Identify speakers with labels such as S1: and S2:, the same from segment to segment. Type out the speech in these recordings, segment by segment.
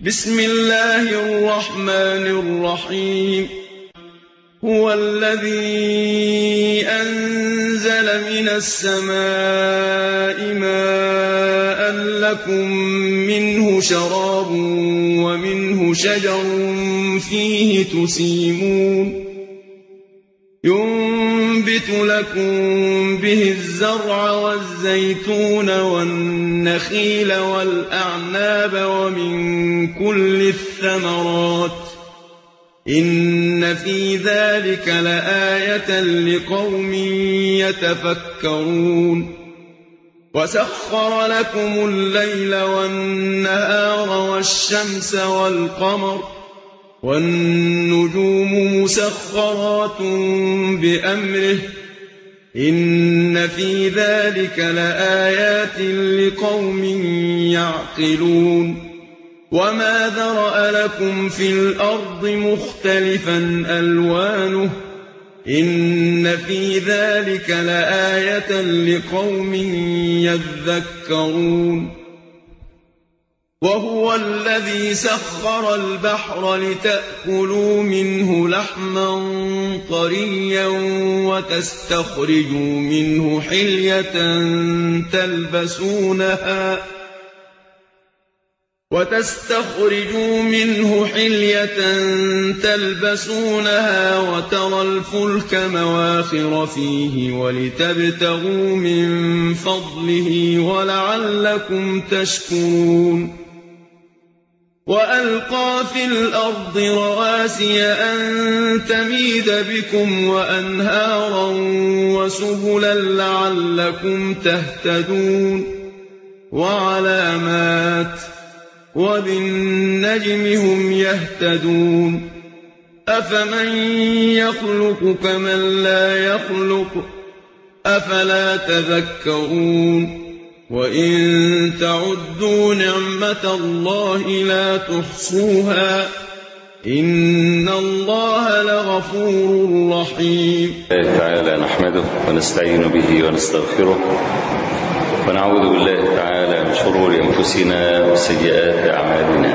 S1: بسم الله الرحمن الرحيم هو الذي أنزل من السماء ماء لكم منه شراب ومنه شجر فيه تسيمون ينبت لكم به الزرع والزيتون والنخيل والأعناب ومن كل الثمرات إن في ذلك لآية لقوم يتفكرون وسخر لكم الليل والنهار والشمس والقمر والنجوم مسخرات بأمره إن في ذلك لآيات لقوم يعقلون وما ذرأ لكم في الأرض مختلفا ألوانه إن في ذلك لآية لقوم يذكرون وهو الذي سخر البحر لتأكلوا منه لحما طريا وتستخرجوا منه حلية تلبسونها وتستخرجوا منه حلية تلبسونها وترى الفلك مواخر فيه ولتبتغوا من فضله ولعلكم تشكرون وألقى في الأرض رواسي أن تميد بكم وأنهارا وسبلا لعلكم تهتدون وعلامات وبالنجم هم يهتدون أفمن يخلق كمن لا يخلق أفلا تذكرون وإن تعدوا نعمة الله لا تحصوها إن الله لغفور رحيم
S2: الله تعالى نحمده ونستعين به ونستغفره ونعوذ بالله تعالى من شرور أنفسنا وسيئات أعمالنا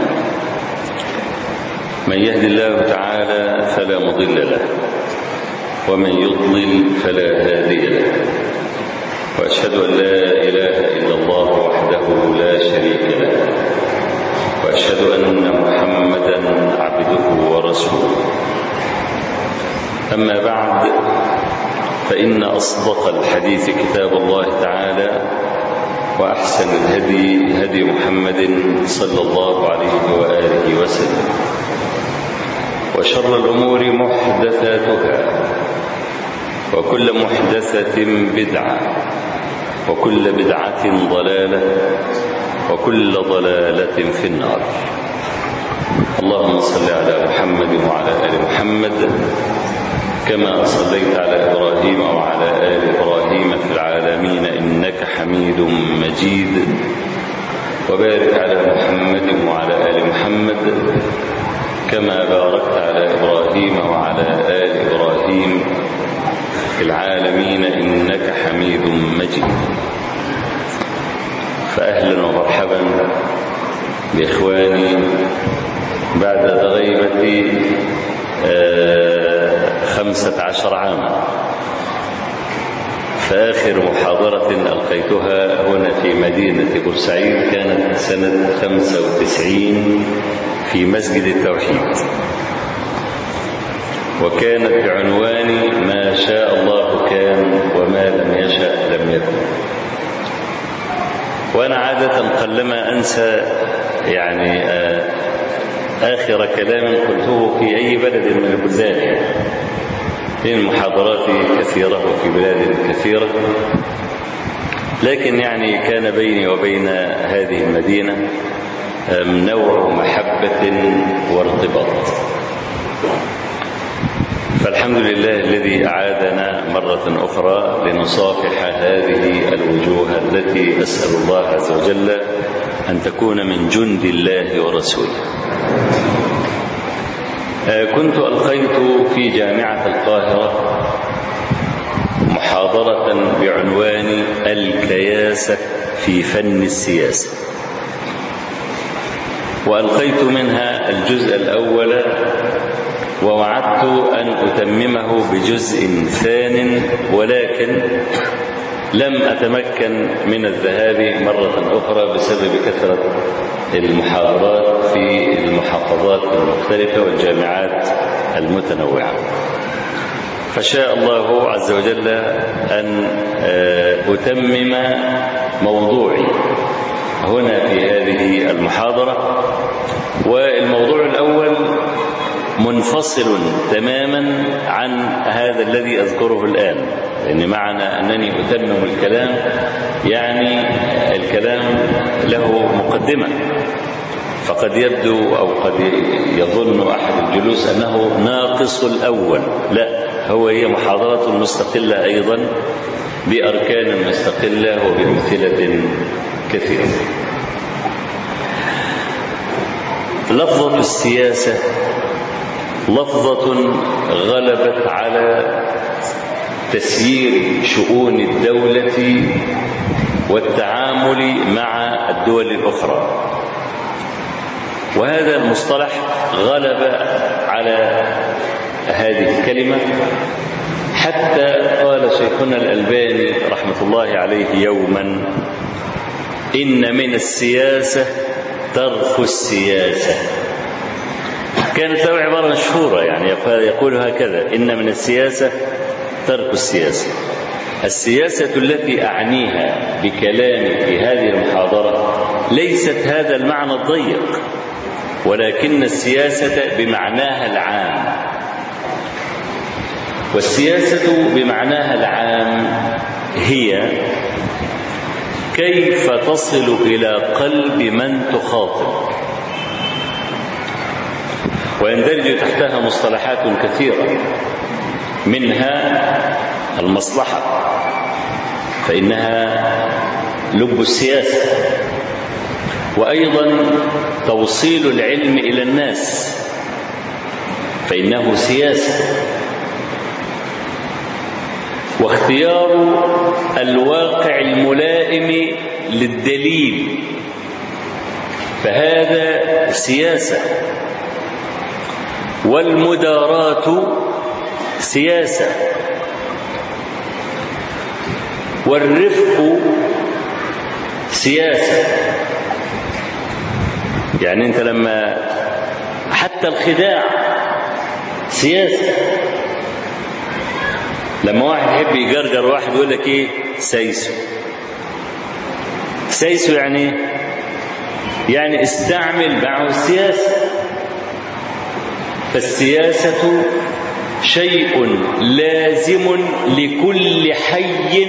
S2: من يهد الله تعالى فلا مضل له ومن يضلل فلا هادي له وأشهد أن لا إله إلا الله وحده لا شريك له وأشهد أن محمدا عبده ورسوله أما بعد فإن أصدق الحديث كتاب الله تعالى وأحسن الهدي هدي محمد صلى الله عليه وآله وسلم وشر الأمور محدثاتها وكل محدثة بدعة وكل بدعة ضلالة وكل ضلالة في النار اللهم صل على محمد وعلى آل محمد كما صليت على إبراهيم وعلى آل إبراهيم في العالمين إنك حميد مجيد وبارك على محمد وعلى آل محمد كما باركت على إبراهيم وعلى آل إبراهيم في العالمين إنك حميد مجيد فأهلا ومرحبا بإخواني بعد غيبة خمسة عشر عاما فآخر محاضرة ألقيتها هنا في مدينة بورسعيد كانت سنة 95 في مسجد التوحيد وكانت بعنوان ما شاء الله كان وما لم يشأ لم يكن وأنا عادة قلما أنسى يعني آخر كلام قلته في أي بلد من البلدان لأن محاضراتي كثيرة وفي بلاد كثيرة لكن يعني كان بيني وبين هذه المدينة نوع محبة وارتباط فالحمد لله الذي أعادنا مرة أخرى لنصافح هذه الوجوه التي أسأل الله عز وجل أن تكون من جند الله ورسوله كنت ألقيت في جامعة القاهرة محاضرة بعنوان الكياسة في فن السياسة وألقيت منها الجزء الأول ووعدت أن أتممه بجزء ثان ولكن لم أتمكن من الذهاب مرة أخرى بسبب كثرة المحاضرات في المحافظات المختلفة والجامعات المتنوعة فشاء الله عز وجل أن أتمم موضوعي هنا في هذه المحاضرة والموضوع الأول منفصل تماما عن هذا الذي أذكره الآن لأن معنى أنني أتمم الكلام يعني الكلام له مقدمة فقد يبدو أو قد يظن أحد الجلوس أنه ناقص الأول لا هو هي محاضرة مستقلة أيضا بأركان مستقلة وبأمثلة كثيرة لفظة السياسة لفظة غلبت على تسيير شؤون الدولة والتعامل مع الدول الأخرى وهذا المصطلح غلب على هذه الكلمة حتى قال شيخنا الألباني رحمة الله عليه يوما إن من السياسة ترك السياسة كانت له عبارة مشهورة يعني يقول هكذا إن من السياسة ترك السياسة السياسة التي أعنيها بكلامي في هذه المحاضرة ليست هذا المعنى الضيق ولكن السياسة بمعناها العام والسياسة بمعناها العام هي كيف تصل إلى قلب من تخاطب ويندرج تحتها مصطلحات كثيرة منها المصلحة فإنها لب السياسة وأيضا توصيل العلم إلى الناس فإنه سياسة واختيار الواقع الملائم للدليل فهذا سياسة والمداراة سياسة والرفق سياسة يعني أنت لما حتى الخداع سياسة لما واحد يحب يجرجر واحد يقول لك ايه سيسو سيسو يعني يعني استعمل معه السياسة فالسياسة شيء لازم لكل حي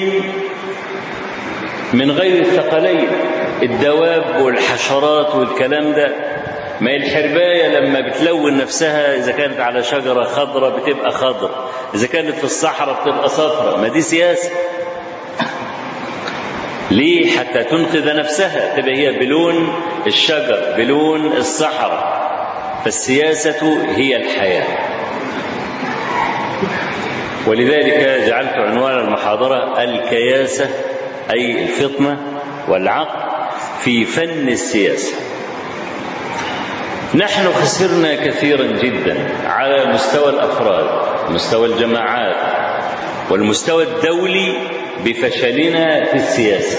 S2: من غير الثقلين الدواب والحشرات والكلام ده ما هي الحرباية لما بتلون نفسها إذا كانت على شجرة خضرة بتبقى خضر إذا كانت في الصحراء بتبقى صفرة ما دي سياسة ليه حتى تنقذ نفسها تبقى هي بلون الشجر بلون الصحراء فالسياسة هي الحياة ولذلك جعلت عنوان المحاضرة الكياسة أي الفطنة والعقل في فن السياسة نحن خسرنا كثيرا جدا على مستوى الافراد مستوى الجماعات والمستوى الدولي بفشلنا في السياسه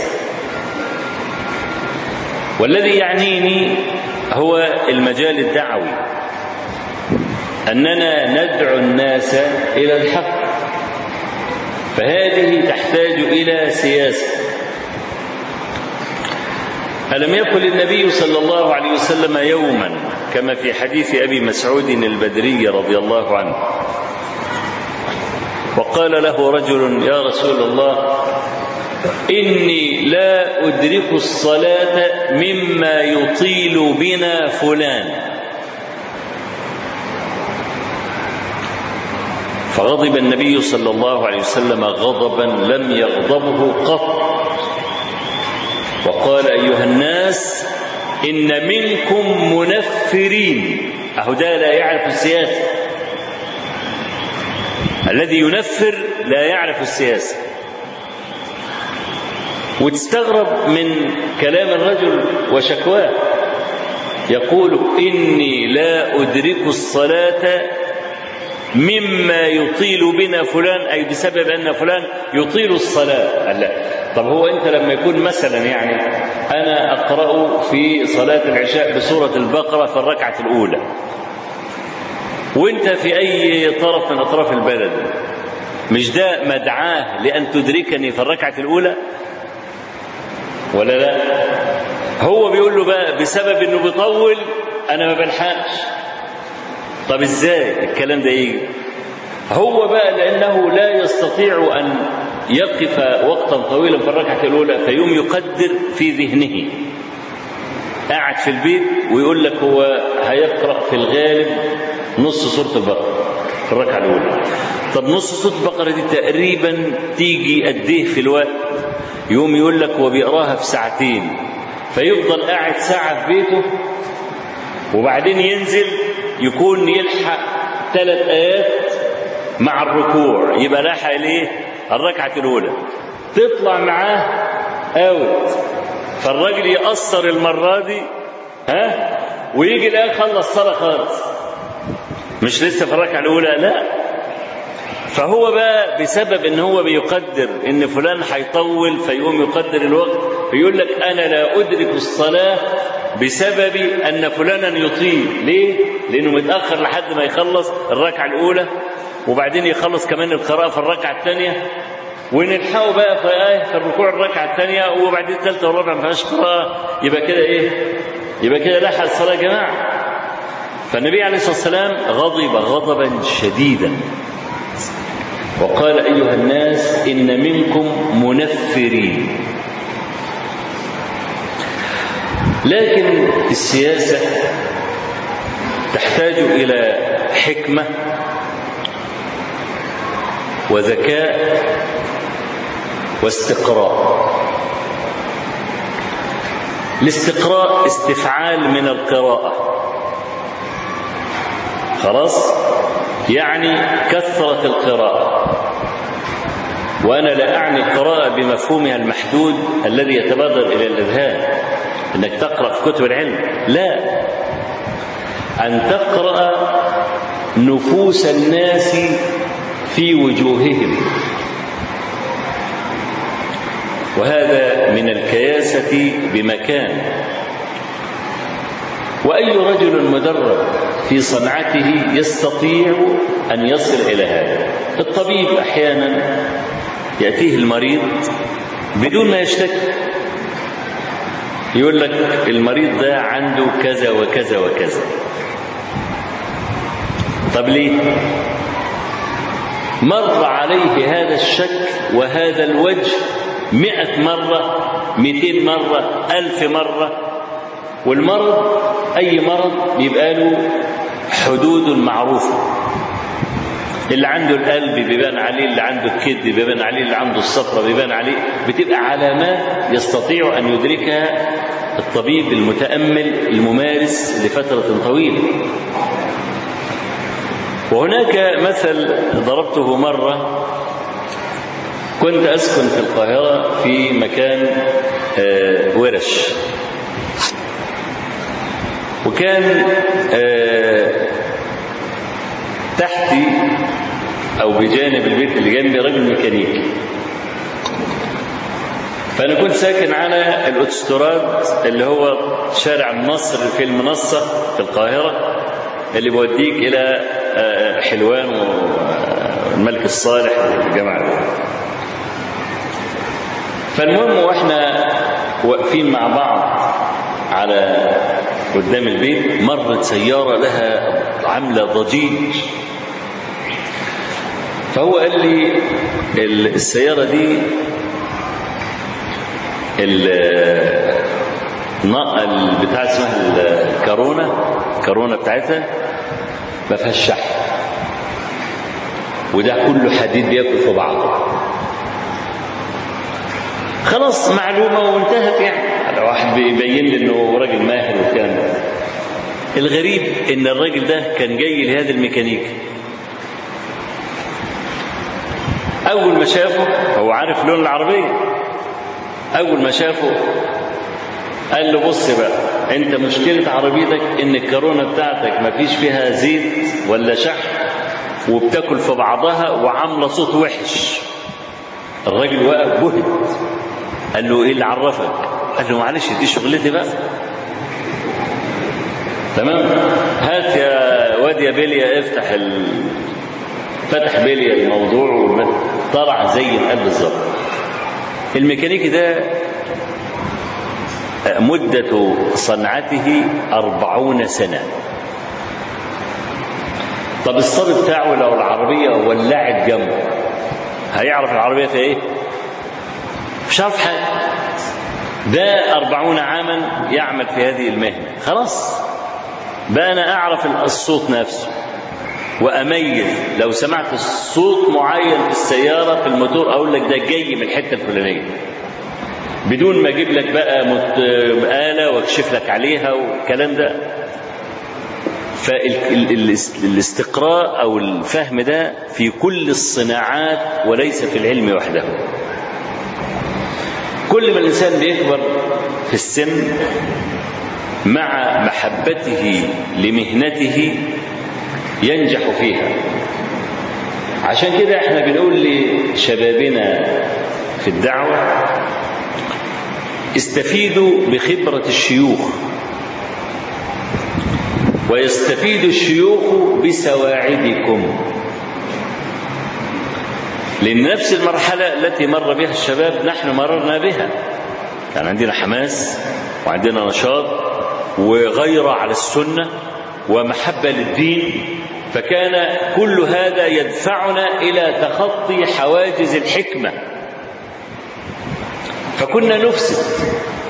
S2: والذي يعنيني هو المجال الدعوي اننا ندعو الناس الى الحق فهذه تحتاج الى سياسه ألم يقل النبي صلى الله عليه وسلم يوما كما في حديث أبي مسعود البدري رضي الله عنه وقال له رجل يا رسول الله إني لا أدرك الصلاة مما يطيل بنا فلان فغضب النبي صلى الله عليه وسلم غضبا لم يغضبه قط وقال أيها الناس إن منكم منفرين أهو ده لا يعرف السياسة الذي ينفر لا يعرف السياسة وتستغرب من كلام الرجل وشكواه يقول إني لا أدرك الصلاة مما يطيل بنا فلان أي بسبب أن فلان يطيل الصلاة قال لا طب هو أنت لما يكون مثلا يعني أنا أقرأ في صلاة العشاء بسورة البقرة في الركعة الأولى وأنت في أي طرف من أطراف البلد مش ده مدعاه لأن تدركني في الركعة الأولى ولا لا هو بيقول له بقى بسبب انه بيطول انا ما بلحقش طب ازاي الكلام ده يجي هو بقى لانه لا يستطيع ان يقف وقتا طويلا في الركعه الاولى فيوم يقدر في ذهنه قاعد في البيت ويقول لك هو هيقرا في الغالب نص سوره البقره في الركعه الاولى طب نص سوره البقره دي تقريبا تيجي قد ايه في الوقت يوم يقول لك هو بيقراها في ساعتين فيفضل قاعد ساعة في بيته وبعدين ينزل يكون يلحق ثلاث آيات مع الركوع يبقى لحق الايه؟ الركعة الأولى تطلع معاه أوت فالراجل يقصر المرة دي ها ويجي الآن خلص صلاة خالص مش لسه في الركعة الأولى لا فهو بقى بسبب ان هو بيقدر ان فلان هيطول فيقوم يقدر الوقت فيقول لك انا لا ادرك الصلاه بسبب ان فلانا يطيل ليه لانه متاخر لحد ما يخلص الركعه الاولى وبعدين يخلص كمان القراءه في الركعه الثانيه ونلحقه بقى في ايه في الركوع الركعه الثانيه وبعدين الثالثه والرابعه ما فيهاش قراءه يبقى كده ايه يبقى كده لحق الصلاه يا جماعه فالنبي عليه الصلاه والسلام غضب غضبا شديدا وقال أيها الناس إن منكم منفرين لكن السياسة تحتاج إلى حكمة وذكاء واستقراء الاستقراء استفعال من القراءة خلاص يعني كثرة القراءة وأنا لا أعني القراءة بمفهومها المحدود الذي يتبادر إلى الأذهان أنك تقرأ في كتب العلم لا أن تقرأ نفوس الناس في وجوههم وهذا من الكياسة بمكان وأي رجل مدرب في صنعته يستطيع أن يصل إلى هذا الطبيب أحيانا يأتيه المريض بدون ما يشتكي يقول لك المريض ده عنده كذا وكذا وكذا طب ليه مر عليه هذا الشك وهذا الوجه مئة مرة مئتين مرة ألف مرة والمرض أي مرض بيبقى له حدود معروفة اللي عنده القلب بيبان عليه اللي عنده الكد بيبان عليه اللي عنده الصفرة بيبان عليه بتبقى علامات يستطيع أن يدركها الطبيب المتأمل الممارس لفترة طويلة وهناك مثل ضربته مرة كنت أسكن في القاهرة في مكان ورش وكان تحتي او بجانب البيت اللي جنبي راجل ميكانيكي فانا كنت ساكن على الاوتوستراد اللي هو شارع النصر في المنصه في القاهره اللي بيوديك الى حلوان والملك الصالح والجماعه فالمهم واحنا واقفين مع بعض على قدام البيت مرت سيارة لها عاملة ضجيج فهو قال لي السيارة دي البتاع اسمها الكارونا الكارونا بتاعتها ما فيهاش شحن وده كله حديد بياكل في بعضه خلاص معلومة وانتهت يعني لو واحد بيبين لي انه راجل ماهر والكلام ده الغريب ان الراجل ده كان جاي لهذا الميكانيكي اول ما شافه هو عارف لون العربيه اول ما شافه قال له بص بقى انت مشكلة عربيتك ان الكورونا بتاعتك ما فيش فيها زيت ولا شحم وبتاكل في بعضها وعاملة صوت وحش الراجل واقف بهت قال له ايه اللي عرفك قال له معلش دي شغلتي بقى تمام هات يا واد يا بليا افتح ال... فتح بليا الموضوع طلع زي القلب بالظبط الميكانيكي ده مدة صنعته أربعون سنة طب الصبي بتاعه لو العربية ولعت جنبه هيعرف العربية في ايه مش عارف حاجة ده أربعون عاما يعمل في هذه المهنة خلاص بقى أنا أعرف الصوت نفسه وأميز لو سمعت صوت معين في السيارة في الموتور أقول لك ده جاي من الحتة الفلانية بدون ما أجيب لك بقى مت... آلة وأكشف لك عليها والكلام ده فالاستقراء أو الفهم ده في كل الصناعات وليس في العلم وحده كل ما الإنسان بيكبر في السن مع محبته لمهنته ينجح فيها عشان كده احنا بنقول لشبابنا في الدعوة استفيدوا بخبرة الشيوخ ويستفيد الشيوخ بسواعدكم لأن نفس المرحلة التي مر بها الشباب نحن مررنا بها كان عندنا حماس وعندنا نشاط وغيرة على السنة ومحبة للدين فكان كل هذا يدفعنا إلى تخطي حواجز الحكمة فكنا نفسد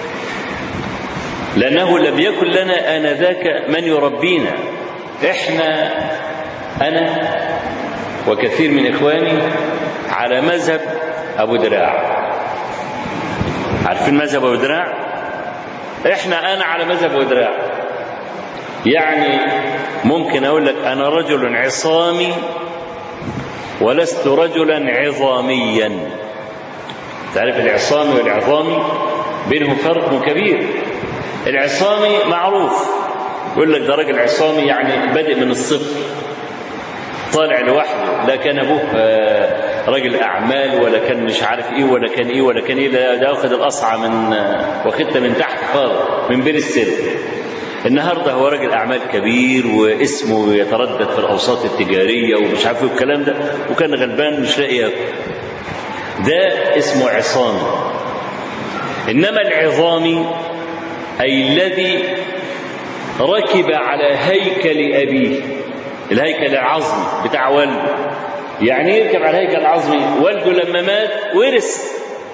S2: لأنه لم يكن لنا آنذاك من يربينا إحنا أنا وكثير من إخواني على مذهب أبو دراع عارفين مذهب أبو دراع إحنا أنا على مذهب أبو دراع يعني ممكن أقول لك أنا رجل عصامي ولست رجلا عظاميا تعرف العصامي والعظامي بينهم فرق كبير العصامي معروف يقول لك ده راجل عصامي يعني بادئ من الصفر طالع لوحده لا كان ابوه راجل اعمال ولا كان مش عارف ايه ولا كان ايه ولا كان ايه ده واخد الاصعى من واخدها من تحت خالص من بين السن النهارده هو راجل اعمال كبير واسمه يتردد في الاوساط التجاريه ومش عارف ايه الكلام ده وكان غلبان مش لاقي ياكل ده اسمه عصامي انما العظامي أي الذي ركب على هيكل أبيه الهيكل العظمي بتاع والده يعني يركب على الهيكل العظمي والده لما مات ورث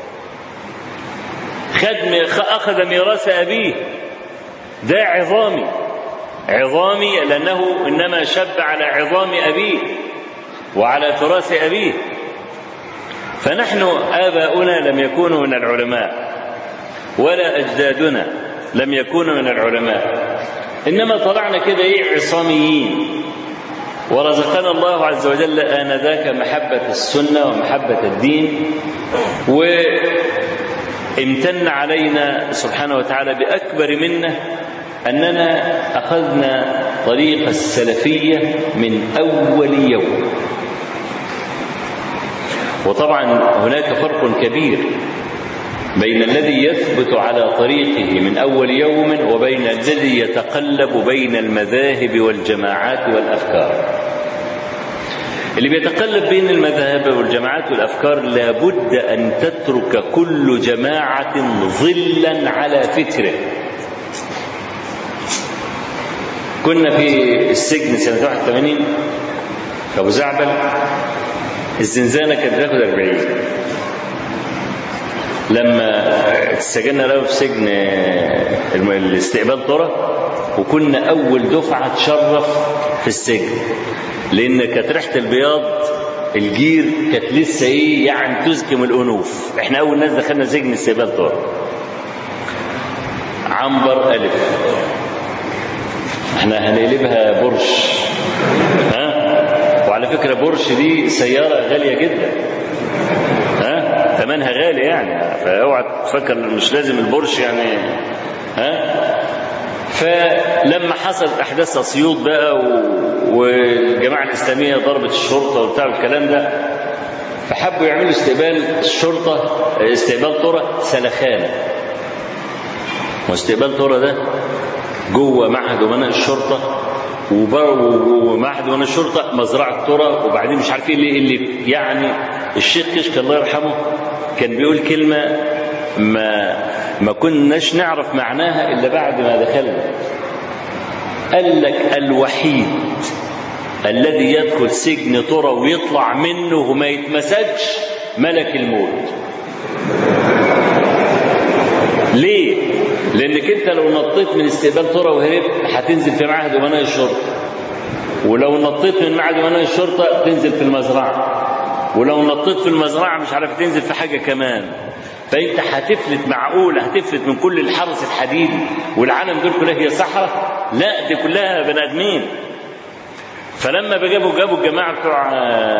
S2: خد أخذ ميراث أبيه ده عظامي عظامي لأنه إنما شب على عظام أبيه وعلى تراث أبيه فنحن آباؤنا لم يكونوا من العلماء ولا أجدادنا لم يكونوا من العلماء إنما طلعنا كده إيه عصاميين ورزقنا الله عز وجل آنذاك محبة السنة ومحبة الدين وامتن علينا سبحانه وتعالى بأكبر منه أننا أخذنا طريق السلفية من أول يوم وطبعا هناك فرق كبير بين الذي يثبت على طريقه من اول يوم وبين الذي يتقلب بين المذاهب والجماعات والافكار اللي بيتقلب بين المذاهب والجماعات والافكار لابد ان تترك كل جماعه ظلا على فكره كنا في السجن سنه 81 في ابو زعبل الزنزانه كانت بتاخد 40 لما اتسجلنا له في سجن الاستقبال طرة وكنا أول دفعة تشرف في السجن لأن كانت ريحة البياض الجير كانت لسه إيه يعني تزكم الأنوف إحنا أول ناس دخلنا سجن استقبال طرة عنبر ألف إحنا هنقلبها برش ها وعلى فكرة برش دي سيارة غالية جدا ها ثمنها غالي يعني فاوعى تفكر مش لازم البورش يعني ها فلما حصلت احداث اسيوط بقى والجماعه الاسلاميه ضربت الشرطه وبتاع الكلام ده فحبوا يعملوا استقبال الشرطه استقبال طرق سلخانه واستقبال طرق ده جوه معهد امناء الشرطه ومعهد امناء الشرطه مزرعه طرق وبعدين مش عارف ايه اللي, اللي يعني الشيخ كشك الله يرحمه كان بيقول كلمه ما ما كناش نعرف معناها الا بعد ما دخلنا قال لك الوحيد الذي يدخل سجن طرى ويطلع منه وما يتمسكش ملك الموت ليه لانك انت لو نطيت من استقبال طرى وهربت هتنزل في معهد امناء الشرطه ولو نطيت من معهد امناء الشرطه تنزل في المزرعه ولو نطيت في المزرعه مش عارف تنزل في حاجه كمان فانت هتفلت معقوله هتفلت من كل الحرس الحديد والعالم دول كلها هي صحراء لا دي كلها بني ادمين فلما جابوا جابوا الجماعه بتوع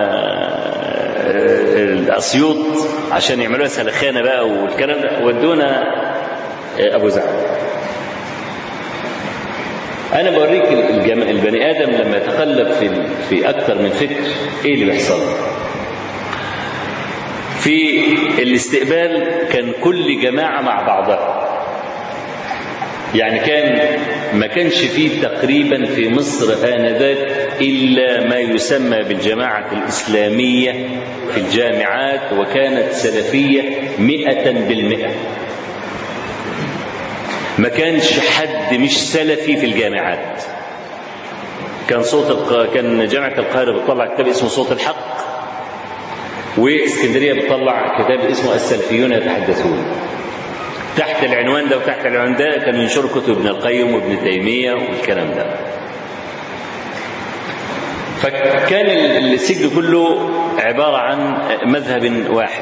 S2: الاسيوط عشان يعملوها سلخانه بقى والكلام ده ودونا ابو زعل انا بوريك البني ادم لما يتقلب في في اكثر من فكر ايه اللي بيحصل في الاستقبال كان كل جماعة مع بعضها يعني كان ما كانش فيه تقريبا في مصر آنذاك إلا ما يسمى بالجماعة الإسلامية في الجامعات وكانت سلفية مئة بالمئة ما كانش حد مش سلفي في الجامعات كان صوت الق... كان جامعة القاهرة بتطلع كتاب اسمه صوت الحق واسكندريه بتطلع كتاب اسمه السلفيون يتحدثون تحت العنوان ده وتحت العنوان ده كانوا ينشروا كتب ابن القيم وابن تيميه والكلام ده فكان السجن كله عباره عن مذهب واحد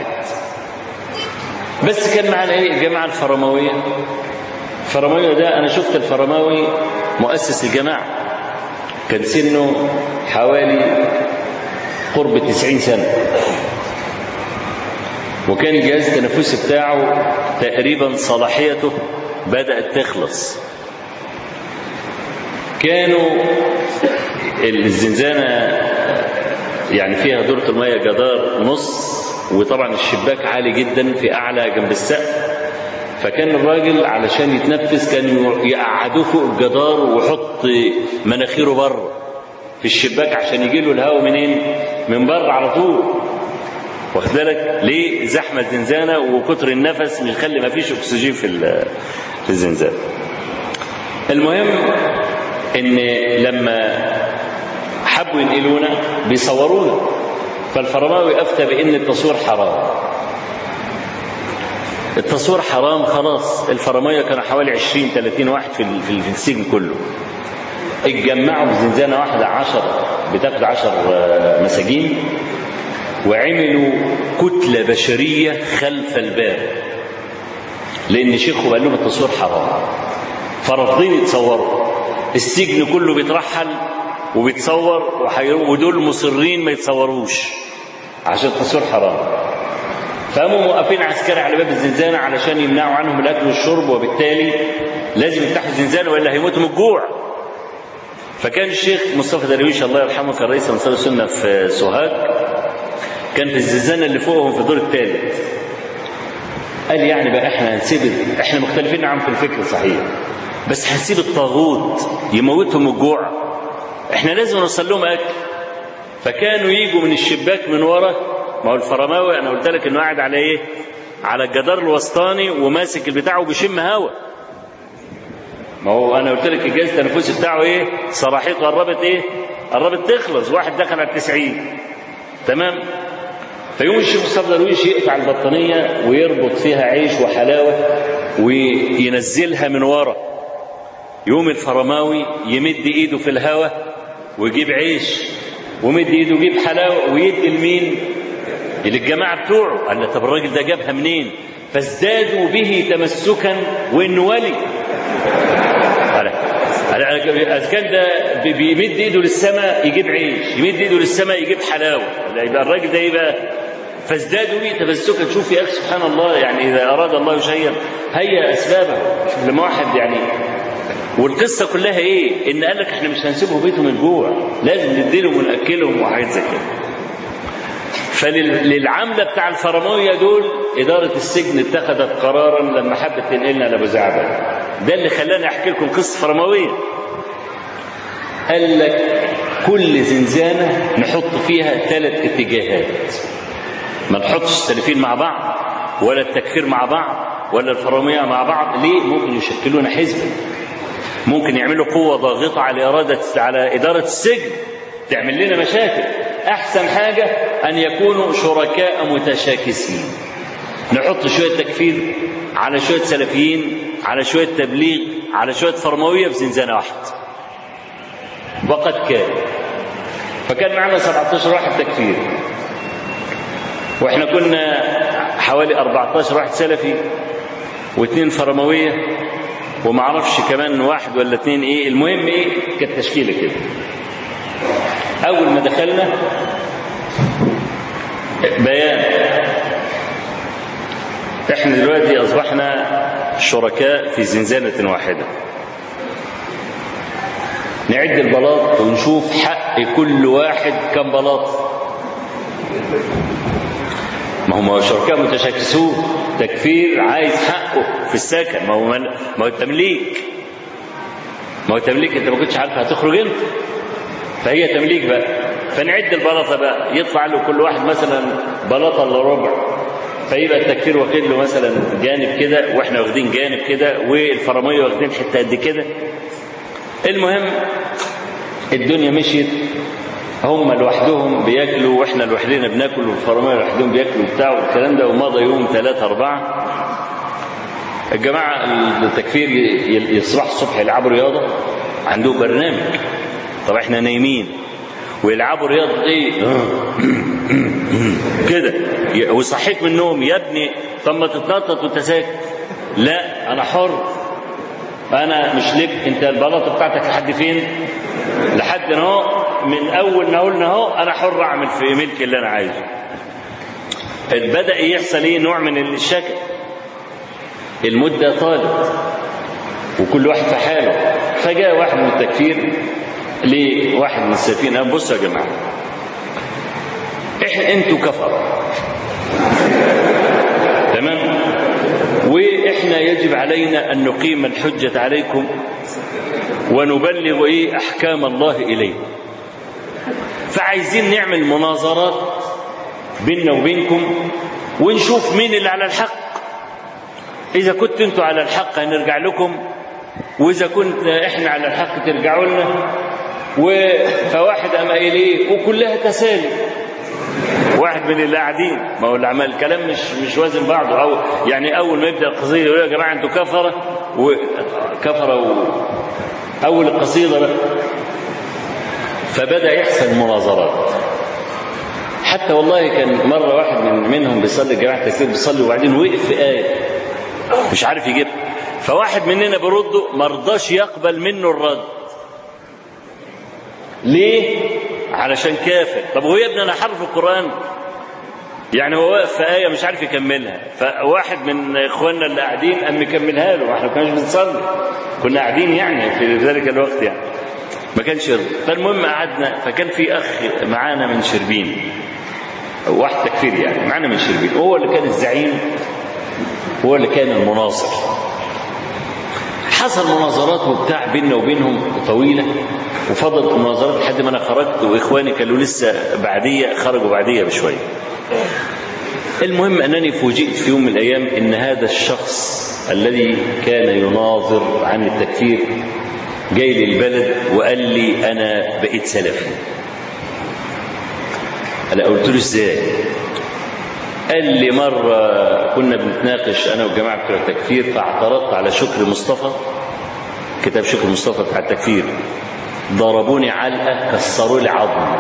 S2: بس كان معنا ايه الجماعه الفرماويه الفرماويه ده انا شفت الفرماوي مؤسس الجماعه كان سنه حوالي قرب 90 سنه وكان الجهاز التنفسي بتاعه تقريبا صلاحيته بدأت تخلص كانوا الزنزانة يعني فيها دورة المية جدار نص وطبعا الشباك عالي جدا في أعلى جنب السقف فكان الراجل علشان يتنفس كان يقعدوه فوق الجدار ويحط مناخيره بره في الشباك عشان يجي له الهواء منين؟ من بره على طول واخد بالك ليه زحمه الزنزانه وكتر النفس مش يخلي ما فيش اكسجين في في الزنزانه المهم ان لما حبوا ينقلونا بيصورونا فالفرماوي افتى بان التصوير حرام التصوير حرام خلاص الفرمايه كانوا حوالي 20 30 واحد في في السجن كله اتجمعوا في زنزانه واحده 10 بتاخد 10 مساجين وعملوا كتلة بشرية خلف الباب لأن شيخه قال لهم التصوير حرام فرافضين يتصوروا السجن كله بيترحل وبيتصور ودول مصرين ما يتصوروش عشان التصوير حرام فقاموا موقفين عسكري على باب الزنزانة علشان يمنعوا عنهم الأكل والشرب وبالتالي لازم يفتحوا الزنزانة وإلا هيموتوا من الجوع فكان الشيخ مصطفى درويش الله يرحمه كان رئيس أنصار السنة في سوهاج كان في الزنزانة اللي فوقهم في الدور الثالث قال يعني بقى احنا هنسيب احنا مختلفين عنهم في الفكر صحيح بس هنسيب الطاغوت يموتهم الجوع احنا لازم نوصل لهم اكل فكانوا يجوا من الشباك من ورا ما هو الفرماوي انا قلت لك انه قاعد على ايه على الجدار الوسطاني وماسك البتاع وبيشم هوا ما هو انا قلت لك الجهاز التنفسي بتاعه ايه صلاحيته قربت ايه قربت تخلص واحد دخل على التسعين تمام فيقوم الشيخ مصطفى درويش يقطع البطانية ويربط فيها عيش وحلاوة وينزلها من ورا يقوم الفرماوي يمد ايده في الهواء ويجيب عيش ومد ايده ويجيب حلاوة ويدي لمين؟ للجماعة بتوعه قال له طب الراجل ده جابها منين؟ فازدادوا به تمسكا وانه ولي اذا كان ده بيمد ايده للسماء يجيب عيش يمد ايده للسماء يجيب حلاوه يبقى الراجل ده يبقى فازدادوا به تمسكا شوف يا اخي سبحان الله يعني اذا اراد الله شيئا هيا اسبابه شوف لما واحد يعني والقصه كلها ايه؟ ان قال لك احنا مش هنسيبهم بيتهم الجوع لازم نديلهم وناكلهم وحاجات زي كده. فللعمله بتاع الفرمويه دول اداره السجن اتخذت قرارا لما حبت تنقلنا لابو زعبل. ده اللي خلاني احكي لكم قصه فرمويه. قال لك كل زنزانه نحط فيها ثلاث اتجاهات. ما نحطش السلفيين مع بعض ولا التكفير مع بعض ولا الفرامية مع بعض ليه؟ ممكن يشكلون حزبا ممكن يعملوا قوة ضاغطة على إرادة على إدارة السجن تعمل لنا مشاكل أحسن حاجة أن يكونوا شركاء متشاكسين نحط شوية تكفير على شوية سلفيين على شوية تبليغ على شوية فرموية في زنزانة واحدة وقد كان فكان معنا 17 واحد تكفير واحنا كنا حوالي 14 واحد سلفي واثنين فرمويه وما اعرفش كمان واحد ولا اثنين ايه المهم ايه كانت تشكيله كده اول ما دخلنا بيان احنا دلوقتي اصبحنا شركاء في زنزانه واحده نعد البلاط ونشوف حق كل واحد كم بلاط ما هم شركاء متشاكسون تكفير عايز حقه في السكن ما هو من ما هو تمليك ما هو تمليك انت ما كنتش عارف هتخرج امتى فهي تمليك بقى فنعد البلاطه بقى يطلع له كل واحد مثلا بلاطه الا ربع فيبقى التكفير واخد له مثلا جانب كده واحنا واخدين جانب كده والفراميه واخدين حته قد كده المهم الدنيا مشيت هم لوحدهم بياكلوا واحنا لوحدنا بناكل والفراميه لوحدهم بياكلوا وبتاع والكلام ده ومضى يوم ثلاثة أربعة الجماعة التكفير يصبحوا الصبح يلعبوا رياضة عندهم برنامج طب احنا نايمين ويلعبوا رياضة ايه كده ويصحيك من النوم يا ابني طب ما تتنطط وانت ساكت لا انا حر انا مش لك انت البلاطه بتاعتك لحد فين لحد اهو من اول ما قلنا اهو انا حر اعمل في ملكي اللي انا عايزه بدا يحصل ايه نوع من الشكل المده طالت وكل واحد في حاله فجاء واحد من التكفير لواحد من السفينه بصوا يا جماعه احنا انتوا كفر تمام واحنا يجب علينا ان نقيم الحجه عليكم ونبلغ ايه احكام الله اليكم فعايزين نعمل مناظرات بيننا وبينكم ونشوف مين اللي على الحق اذا كنت انتوا على الحق هنرجع لكم واذا كنت احنا على الحق ترجعوا لنا فواحد قام قايل ايه وكلها تسالي واحد من اللي قاعدين ما هو اللي عمل الكلام مش مش وازن بعضه او يعني اول ما يبدا القصيده يقول يا جماعه انتوا كفره وكفره و... اول القصيده بقى فبدا يحصل مناظرات حتى والله كان مره واحد من منهم بيصلي جماعه التكبير بيصلي وبعدين وقف في ايه مش عارف يجيبها فواحد مننا برده ما رضاش يقبل منه الرد ليه علشان كافر طب هو يا ابني انا حرف القران يعني هو واقف في آية مش عارف يكملها فواحد من إخواننا اللي قاعدين قام مكملها له احنا ما كناش بنصلي كنا قاعدين يعني في ذلك الوقت يعني ما كانش يرضى فالمهم قعدنا فكان في أخ معانا من شربين واحد تكفير يعني معانا من شربين هو اللي كان الزعيم هو اللي كان المناصر حصل مناظرات وبتاع بيننا وبينهم طويله وفضلت المناظرات لحد ما انا خرجت واخواني كانوا لسه بعديه خرجوا بعديه بشويه. المهم انني فوجئت في يوم من الايام ان هذا الشخص الذي كان يناظر عن التكفير جاي لي البلد وقال لي انا بقيت سلفي. انا قلت له ازاي؟ قال لي مرة كنا بنتناقش أنا والجماعة بتوع التكفير فاعترضت على شكر مصطفى كتاب شكر مصطفى بتاع التكفير ضربوني علقة كسروا لي عظم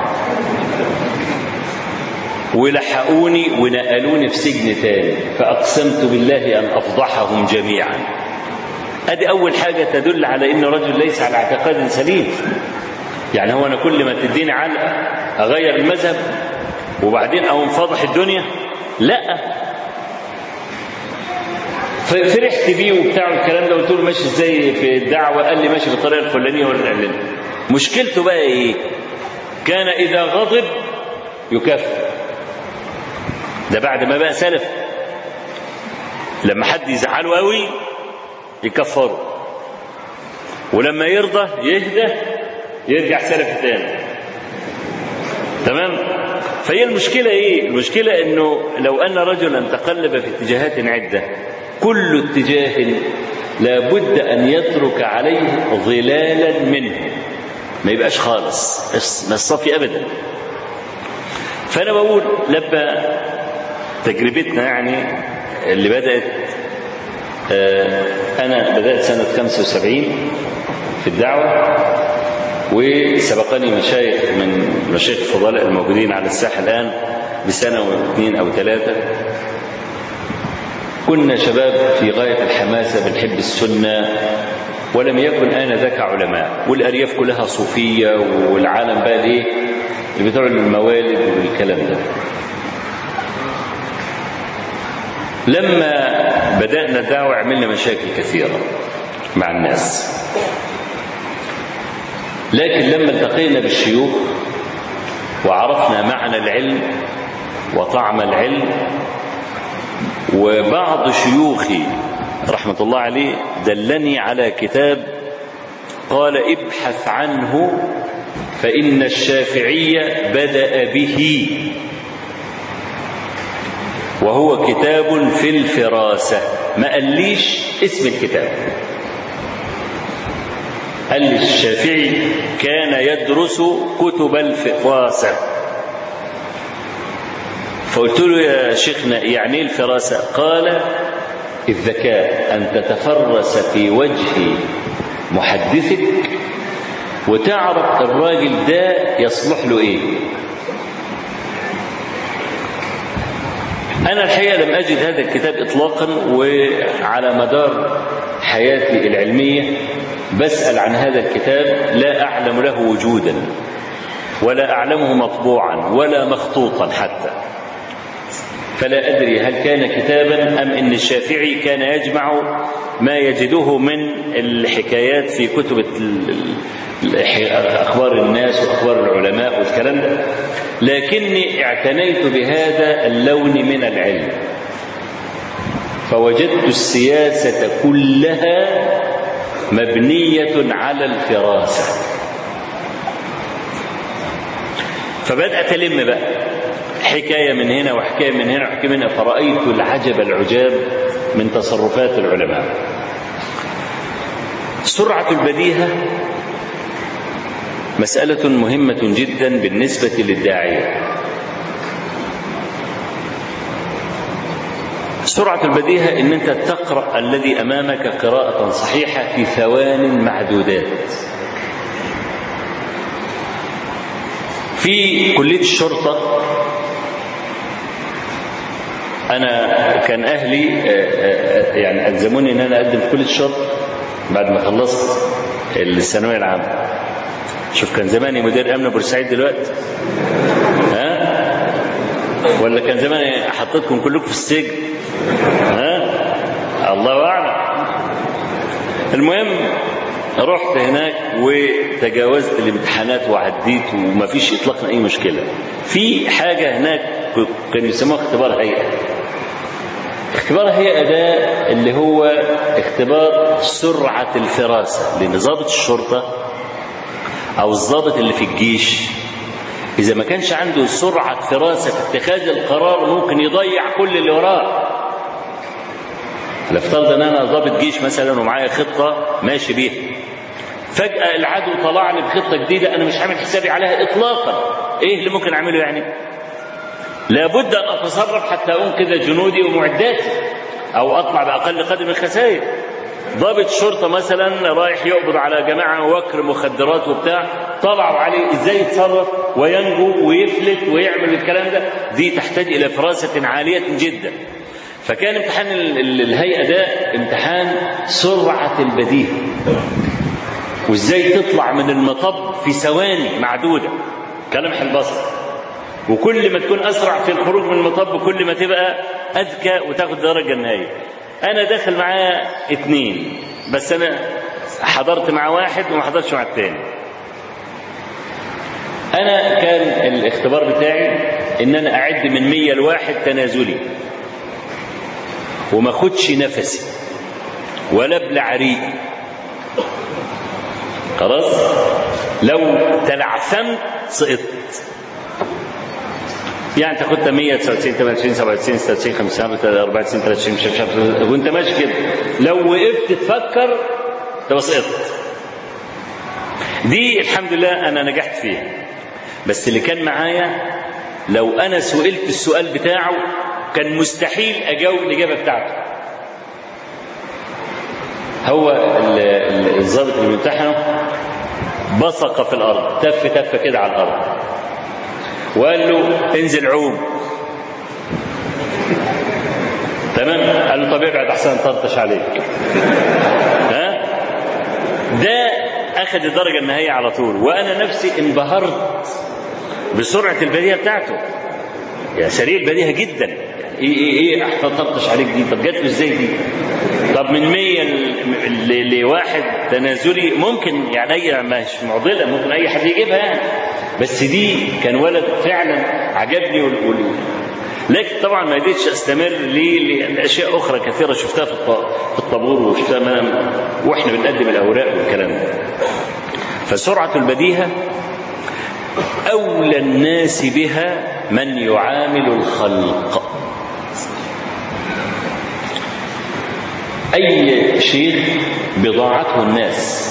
S2: ولحقوني ونقلوني في سجن تاني فأقسمت بالله أن أفضحهم جميعا أدي أول حاجة تدل على أن الرجل ليس على اعتقاد سليم يعني هو أنا كل ما تديني علقة أغير المذهب وبعدين أقوم فاضح الدنيا لا ففرحت بيه وبتاع الكلام ده قلت له ماشي ازاي في الدعوه قال لي ماشي بالطريقه الفلانيه والعلانيه مشكلته بقى ايه كان اذا غضب يكفر ده بعد ما بقى سلف لما حد يزعله قوي يكفره ولما يرضى يهدى يرجع سلف تاني تمام فهي المشكلة ايه المشكلة انه لو ان رجلا تقلب في اتجاهات عدة كل اتجاه لابد ان يترك عليه ظلالا منه ما يبقاش خالص ما الصافي ابدا فانا بقول لما تجربتنا يعني اللي بدات انا بدات سنه 75 في الدعوه وسبقني مشايخ من مشايخ الفضلاء الموجودين على الساحه الان بسنه واثنين او ثلاثه كنا شباب في غايه الحماسه بنحب السنه ولم يكن آنذاك علماء والأرياف كلها صوفية والعالم بقى ايه اللي بتوع الموالد والكلام ده لما بدأنا الدعوة عملنا مشاكل كثيرة مع الناس لكن لما التقينا بالشيوخ وعرفنا معنى العلم وطعم العلم وبعض شيوخي رحمة الله عليه دلني على كتاب قال ابحث عنه فإن الشافعية بدأ به وهو كتاب في الفراسة ما قاليش اسم الكتاب قال لي الشافعي كان يدرس كتب الفراسة فقلت له يا شيخنا يعني ايه الفراسة قال الذكاء أن تتفرس في وجه محدثك وتعرف الراجل ده يصلح له ايه أنا الحقيقة لم أجد هذا الكتاب إطلاقا وعلى مدار حياتي العلمية بسأل عن هذا الكتاب لا أعلم له وجودا ولا أعلمه مطبوعا ولا مخطوطا حتى فلا أدري هل كان كتابا أم إن الشافعي كان يجمع ما يجده من الحكايات في كتب أخبار الناس وأخبار العلماء والكلام ده لكني اعتنيت بهذا اللون من العلم فوجدت السياسة كلها مبنية على الفراسة فبدأت ألم بقى حكاية من هنا وحكاية من هنا وحكاية من هنا فرأيت العجب العجاب من تصرفات العلماء سرعة البديهة مسألة مهمة جدا بالنسبة للداعية سرعة البديهة ان انت تقرأ الذي امامك قراءة صحيحة في ثوان معدودات في كلية الشرطة انا كان اهلي يعني الزموني ان انا اقدم في كليه الشرطه بعد ما خلصت الثانويه العامه شوف كان زماني مدير امن بورسعيد دلوقتي ها ولا كان زماني حطيتكم كلكم في السجن ها الله اعلم المهم رحت هناك وتجاوزت الامتحانات وعديت وما فيش اطلاقا اي مشكله في حاجه هناك كانوا يسموها اختبار هيئه اختبار هيئه ده اللي هو اختبار سرعه الفراسه لان ضابط الشرطه او الضابط اللي في الجيش اذا ما كانش عنده سرعه فراسه في اتخاذ القرار ممكن يضيع كل اللي وراه نفترض ان انا ضابط جيش مثلا ومعايا خطه ماشي بيها فجاه العدو طلع لي بخطه جديده انا مش عامل حسابي عليها اطلاقا ايه اللي ممكن اعمله يعني لابد ان اتصرف حتى انقذ جنودي ومعداتي او اطلع باقل قدر من الخسائر ضابط شرطة مثلا رايح يقبض على جماعة وكر مخدرات وبتاع طلعوا عليه ازاي يتصرف وينجو ويفلت ويعمل الكلام ده دي تحتاج الى فراسة عالية جدا فكان امتحان الهيئة ده امتحان سرعة البديهة وازاي تطلع من المطب في ثواني معدودة كلمح البصر وكل ما تكون اسرع في الخروج من المطب كل ما تبقى اذكى وتاخد درجه النهائيه انا داخل معاه اتنين بس انا حضرت مع واحد وما حضرتش مع التاني انا كان الاختبار بتاعي ان انا اعد من مية لواحد تنازلي وما اخدش نفسي ولا ابلع ريقي خلاص لو تلعثمت سقطت يعني انت كنت 199 28 97 96 95 94 23 مش عارف وانت ماشي كده لو وقفت تفكر تبقى سقطت دي الحمد لله انا نجحت فيها بس اللي كان معايا لو انا سئلت السؤال بتاعه كان مستحيل اجاوب الاجابه بتاعته هو الضابط اللي بيمتحنه بصق في الارض تف تف كده على الارض وقال له انزل عوم تمام قال له طب ابعد احسن طرطش عليك ها ده اخذ الدرجه النهائيه على طول وانا نفسي انبهرت بسرعه البديهه بتاعته يا سريع البديهه جدا ايه ايه ايه احسن طرطش عليك دي طب جات له ازاي دي طب من 100 لواحد تنازلي ممكن يعني اي مش معضله ممكن اي حد يجيبها يعني بس دي كان ولد فعلا عجبني وال... لكن طبعا ما قدرتش استمر ليه لاشياء اخرى كثيره شفتها في في الطابور وشفتها ما... واحنا بنقدم الاوراق والكلام ده فسرعه البديهه اولى الناس بها من يعامل الخلق اي شيء بضاعته الناس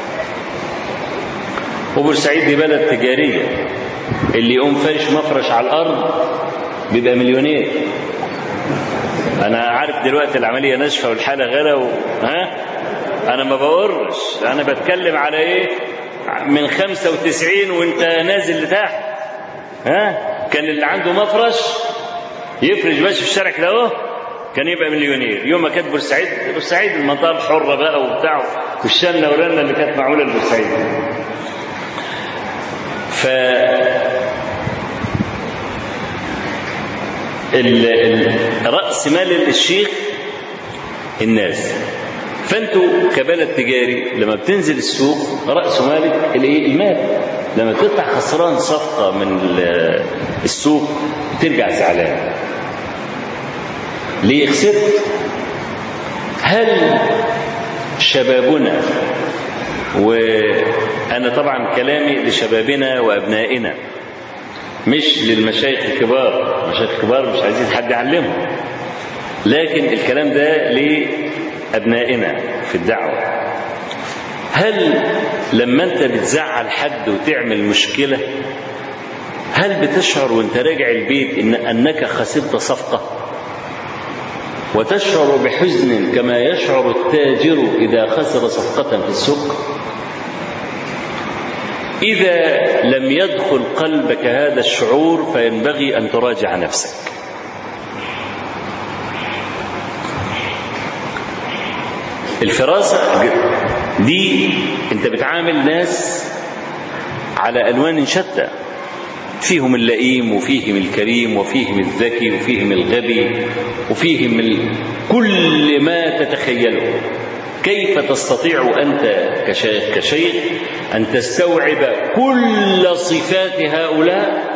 S2: وبورسعيد دي بلد تجارية اللي يقوم فرش مفرش على الأرض بيبقى مليونير أنا عارف دلوقتي العملية ناشفة والحالة غلا و... ها أنا ما بقرش أنا بتكلم على إيه من 95 وأنت نازل لتحت ها كان اللي عنده مفرش يفرش ماشي في الشارع كده اهو كان يبقى مليونير يوم ما كانت بورسعيد بورسعيد المنطقه الحره بقى وبتاع والشنه ورنه اللي كانت معموله لبورسعيد ف رأس مال الشيخ الناس فانتوا كبلد تجاري لما بتنزل السوق رأس مالك الايه المال لما تطلع خسران صفقة من السوق ترجع زعلان ليه خسرت هل شبابنا وأنا طبعا كلامي لشبابنا وأبنائنا مش للمشايخ الكبار المشايخ الكبار مش عايزين حد يعلمهم لكن الكلام ده لأبنائنا في الدعوة هل لما انت بتزعل حد وتعمل مشكلة هل بتشعر وانت راجع البيت إن أنك خسرت صفقة وتشعر بحزن كما يشعر التاجر إذا خسر صفقة في السوق إذا لم يدخل قلبك هذا الشعور فينبغي أن تراجع نفسك الفراسة دي انت بتعامل ناس على ألوان شتى فيهم اللئيم وفيهم الكريم وفيهم الذكي وفيهم الغبي وفيهم ال... كل ما تتخيله كيف تستطيع أنت كشيخ, كشيخ أن تستوعب كل صفات هؤلاء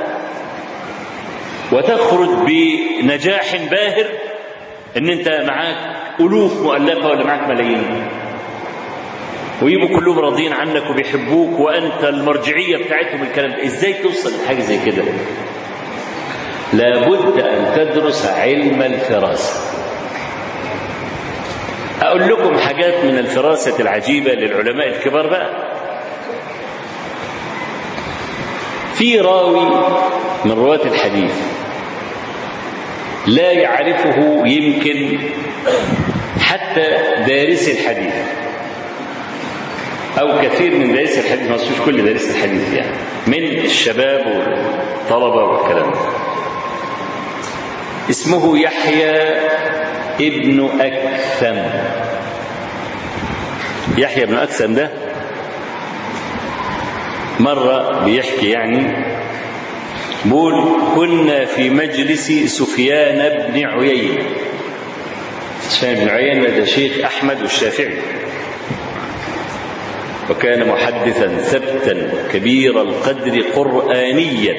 S2: وتخرج بنجاح باهر ان انت معاك الوف مؤلفه ولا معاك ملايين ويبقوا كلهم راضيين عنك وبيحبوك وانت المرجعيه بتاعتهم الكلام ده ازاي توصل لحاجه زي كده لابد ان تدرس علم الفراسه اقول لكم حاجات من الفراسه العجيبه للعلماء الكبار بقى في راوي من رواه الحديث لا يعرفه يمكن حتى دارس الحديث أو كثير من دارس الحديث ما مش كل دارس الحديث يعني من الشباب والطلبة والكلام ده اسمه يحيى ابن أكثم يحيى ابن أكثم ده مرة بيحكي يعني بقول كنا في مجلس سفيان بن عيينة سفيان بن عيينة ده شيخ أحمد والشافعي وكان محدثا ثبتا كبير القدر قرآنيا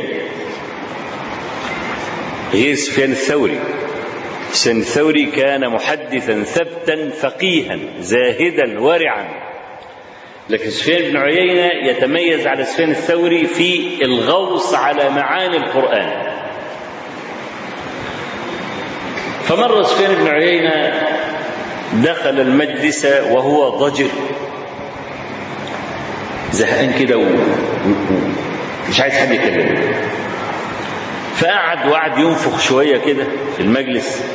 S2: غير سفيان الثوري سفيان الثوري كان محدثا ثبتا فقيها زاهدا ورعا لكن سفيان بن عيينة يتميز على سفيان الثوري في الغوص على معاني القرآن فمر سفيان بن عيينة دخل المجلس وهو ضجر زهقان كده ومش عايز حد يكلمه فقعد وقعد ينفخ شوية كده في المجلس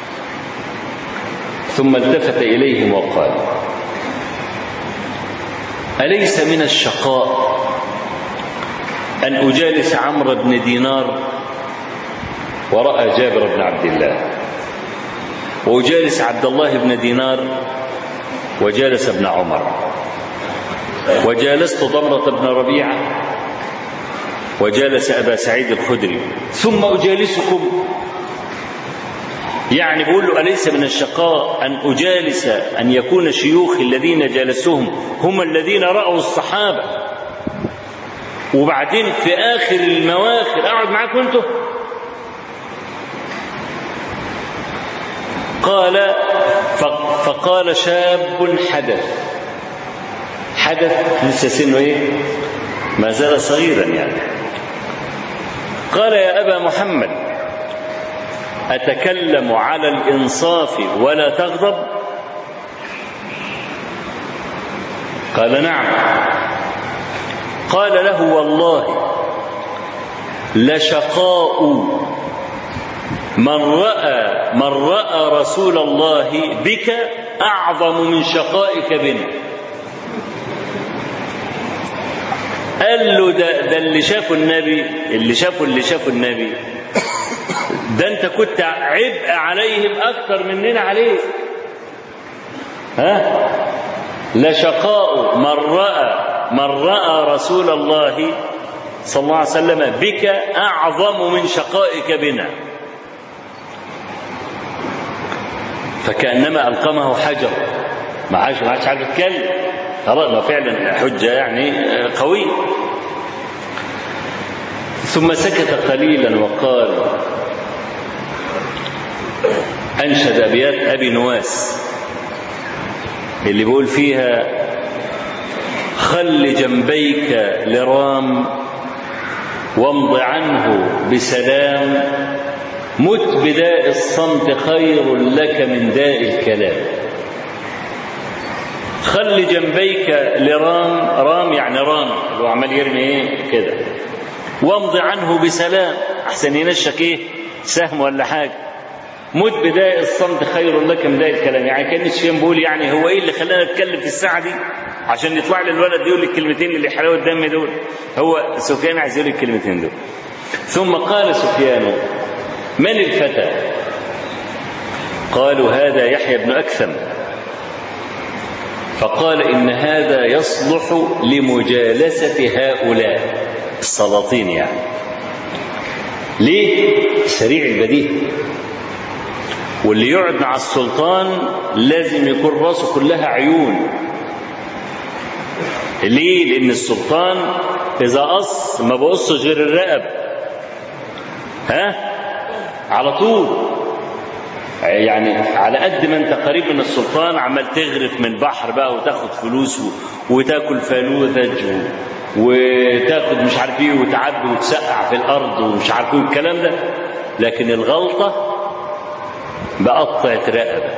S2: ثم التفت إليهم وقال أليس من الشقاء أن أجالس عمرو بن دينار ورأى جابر بن عبد الله وأجالس عبد الله بن دينار وجالس ابن عمر وجالست ضمرة بن ربيعة وجالس أبا سعيد الخدري ثم أجالسكم يعني بقول له أليس من الشقاء أن أجالس أن يكون شيوخ الذين جالسوهم هم الذين رأوا الصحابة وبعدين في آخر المواخر أقعد معاكم أنتم قال فقال شاب حدث حدث لسه سنه ايه ما زال صغيرا يعني قال يا ابا محمد اتكلم على الانصاف ولا تغضب قال نعم قال له والله لشقاء من راى من راى رسول الله بك اعظم من شقائك بنا قال له ده, ده اللي شافه النبي اللي شافه اللي شافه النبي ده انت كنت عبء عليهم اكثر مننا عليك ها لشقاء من راى من راى رسول الله صلى الله عليه وسلم بك اعظم من شقائك بنا فكانما القمه حجر ما عادش ما عادش عارف يتكلم خلاص ما فعلا حجه يعني قويه ثم سكت قليلا وقال انشد ابيات ابي نواس اللي بيقول فيها خل جنبيك لرام وامض عنه بسلام مت بداء الصمت خير لك من داء الكلام خل جنبيك لرام رام يعني رام اللي هو عمال يرمي ايه كده وامض عنه بسلام احسن ينشك ايه سهم ولا حاجه مت بداء الصمت خير لك من داء الكلام يعني كان الشيخ بيقول يعني هو ايه اللي خلانا نتكلم في الساعه دي عشان يطلع لي الولد يقول لي الكلمتين اللي حلاوه الدم دول هو سفيان عايز يقول الكلمتين دول ثم قال سفيان من الفتى قالوا هذا يحيى بن اكثم فقال ان هذا يصلح لمجالسه هؤلاء السلاطين يعني ليه سريع البديهه واللي يقعد مع السلطان لازم يكون راسه كلها عيون ليه لان السلطان اذا قص ما بقصش غير الرقب ها على طول يعني على قد ما انت قريب من السلطان عمال تغرف من البحر بقى وتاخد فلوس وتاكل فانوذج وتاخد مش عارف ايه وتعبي وتسقع في الارض ومش عارف ايه الكلام ده لكن الغلطه بقطعة رقبة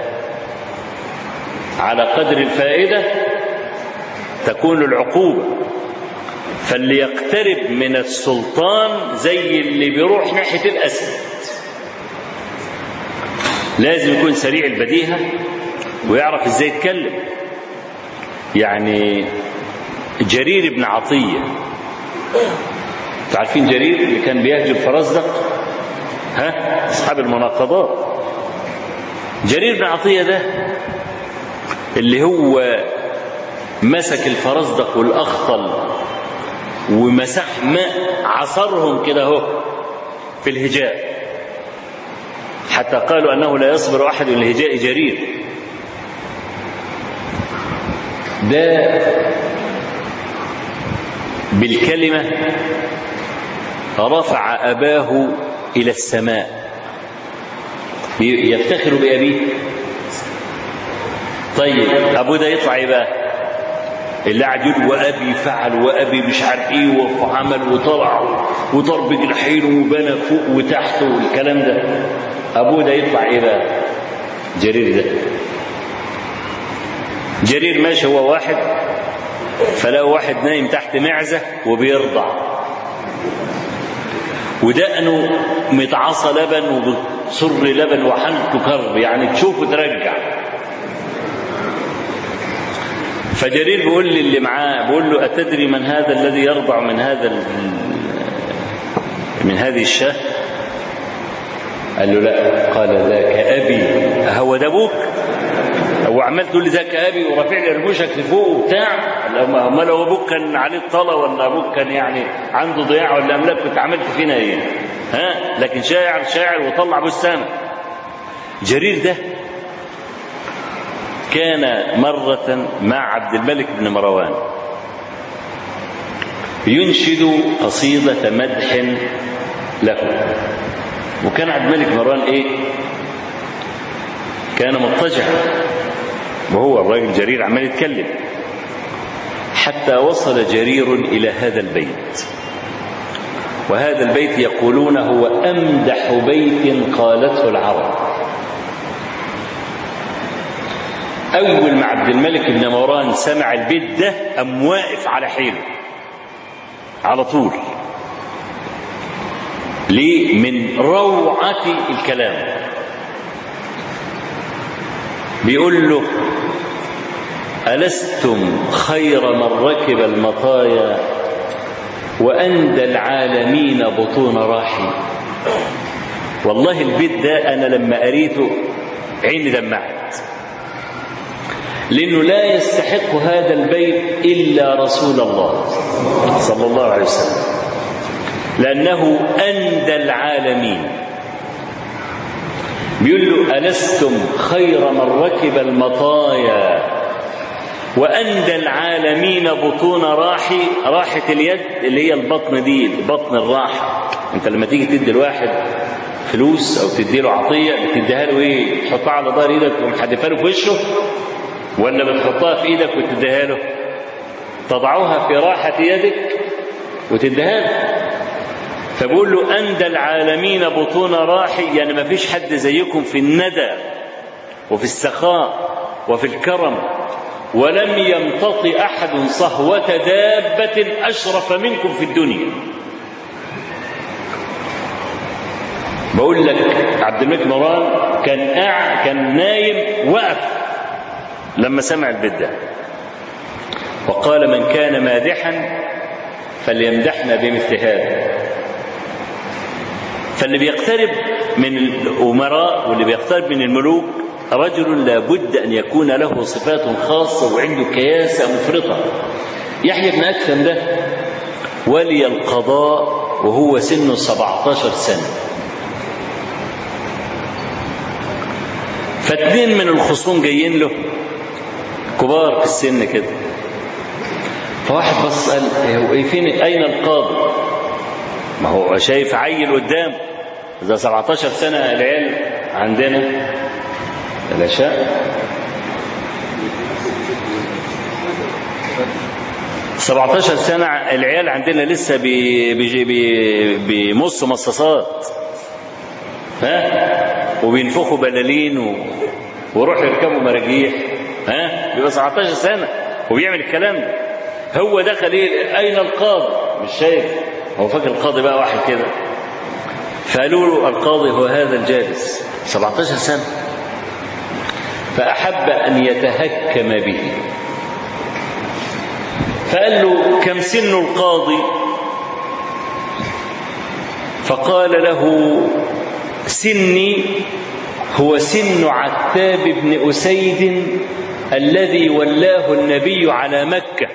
S2: على قدر الفائدة تكون العقوبة فاللي يقترب من السلطان زي اللي بيروح ناحية الأسد لازم يكون سريع البديهة ويعرف ازاي يتكلم يعني جرير بن عطية عارفين جرير اللي كان بيهجر فرزدق ها اصحاب المناقضات جرير بن عطية ده اللي هو مسك الفرزدق والأخطل ومسح ماء عصرهم كده اهو في الهجاء حتى قالوا أنه لا يصبر أحد لهجاء جرير ده بالكلمة رفع أباه إلى السماء يفتخر بأبيه طيب أبوه ده يطلع إيه بقى اللي قاعد يقول وأبي فعل وأبي مش عارف إيه وعمل وطلع وضرب جناحين وبنى فوق وتحت والكلام ده أبوه ده يطلع إيه بقى جرير ده جرير ماشي هو واحد فلاقوا واحد نايم تحت معزة وبيرضع ودقنه متعصى لبن وبتصر لبن وحنته كرب يعني تشوفه ترجع فجرير بيقول لي اللي معاه بيقول له أتدري من هذا الذي يرضع من هذا من هذه الشاة قال له لا قال ذاك أبي هو ده أبوك هو عمال تقول لي ذاك ابي ورافع لي رموشك لفوق وبتاع امال لو ابوك كان عليه الطلا ولا ابوك كان يعني عنده ضياع ولا املاك كنت عملت فينا ايه؟ ها لكن شاعر شاعر وطلع بستانه جرير ده كان مرة مع عبد الملك بن مروان ينشد قصيدة مدح له وكان عبد الملك مروان ايه كان مضطجع وهو الراجل جرير عمال يتكلم حتى وصل جرير إلى هذا البيت وهذا البيت يقولون هو أمدح بيت قالته العرب أول ما عبد الملك بن مروان سمع البيت ده أم واقف على حيله على طول ليه من روعة الكلام بيقول له ألستم خير من ركب المطايا وأندى العالمين بطون راحي والله البيت ده أنا لما قريته عيني دمعت لأنه لا يستحق هذا البيت إلا رسول الله صلى الله عليه وسلم لأنه أندى العالمين بيقول له ألستم خير من ركب المطايا وأندى العالمين بطون راحي راحة اليد اللي هي البطن دي بطن الراحة أنت لما تيجي تدي الواحد فلوس أو تدي له عطية بتديها له إيه؟ تحطها على ظهر إيدك ومحدفها له في وشه ولا بتحطها في إيدك وتديها له؟ تضعها في راحة يدك وتديها له فبقول له أندى العالمين بطون راحي يعني ما فيش حد زيكم في الندى وفي السخاء وفي الكرم ولم يمتط أحد صهوة دابة أشرف منكم في الدنيا بقول لك عبد الملك مران كان قاع كان نايم وقف لما سمع البيت ده وقال من كان مادحا فليمدحنا بمثل هذا فاللي بيقترب من الأمراء واللي بيقترب من الملوك رجل لابد أن يكون له صفات خاصة وعنده كياسة مفرطة يحيى بن أكثم ده ولي القضاء وهو سنه 17 سنة فاتنين من الخصوم جايين له كبار في السن كده فواحد بص قال هو فين اين القاضي ما هو شايف عيل قدام إذا 17 سنة العيال عندنا العشاء 17 سنة العيال عندنا لسه بي بي بي بيمص مصاصات ها وبينفخوا بلالين و... ويروحوا يركبوا مراجيح ها بيبقى 17 سنة وبيعمل الكلام ده هو دخل ايه اين القاضي مش شايف هو فاكر القاضي بقى واحد كده فقالوا له القاضي هو هذا الجالس 17 سنة فأحب أن يتهكم به فقال له كم سن القاضي فقال له سني هو سن عتاب بن أسيد الذي ولاه النبي على مكة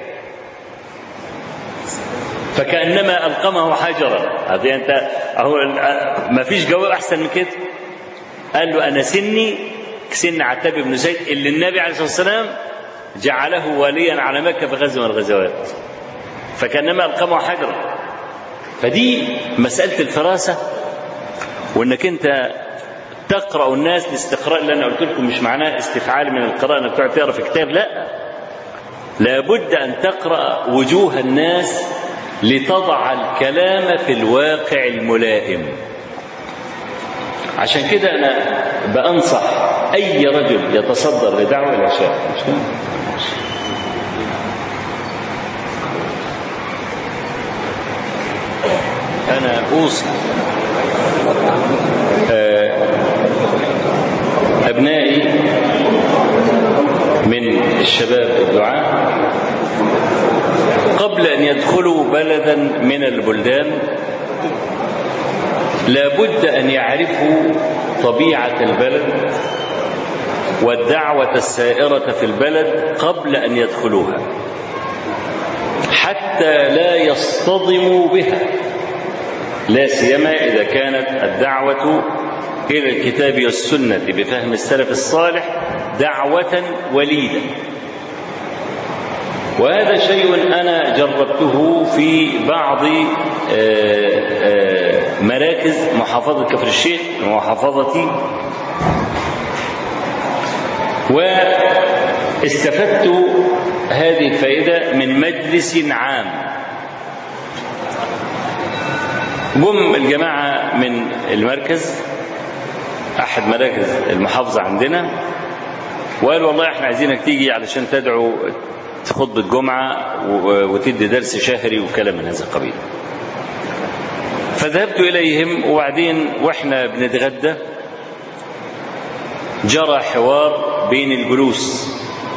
S2: فكأنما ألقمه حجرا هذه أنت أهو ما فيش جواب أحسن من كده قال له أنا سني سن عتاب بن زيد اللي النبي عليه الصلاة والسلام جعله واليا على مكة في غزوة من الغزوات فكانما ألقمه حجرا فدي مسألة الفراسة وإنك أنت تقرأ الناس الاستقراء اللي أنا قلت لكم مش معناه استفعال من القراءة إنك تقعد تقرأ في كتاب لا لابد أن تقرأ وجوه الناس لتضع الكلام في الواقع الملائم عشان كده أنا بأنصح أي رجل يتصدر لدعوة العشاء مش كده؟ أنا أوصي أبنائي من الشباب الدعاء قبل أن يدخلوا بلدا من البلدان لابد أن يعرفوا طبيعة البلد والدعوة السائرة في البلد قبل أن يدخلوها حتى لا يصطدموا بها لا سيما إذا كانت الدعوة إلى الكتاب والسنة بفهم السلف الصالح دعوة وليدة وهذا شيء أنا جربته في بعض مراكز محافظة كفر الشيخ محافظتي واستفدت هذه الفائدة من مجلس عام جم الجماعة من المركز أحد مراكز المحافظة عندنا وقال والله احنا عايزينك تيجي علشان تدعو خطبة جمعة وتدي درس شهري وكلام من هذا القبيل فذهبت إليهم وبعدين وإحنا بنتغدى جرى حوار بين الجلوس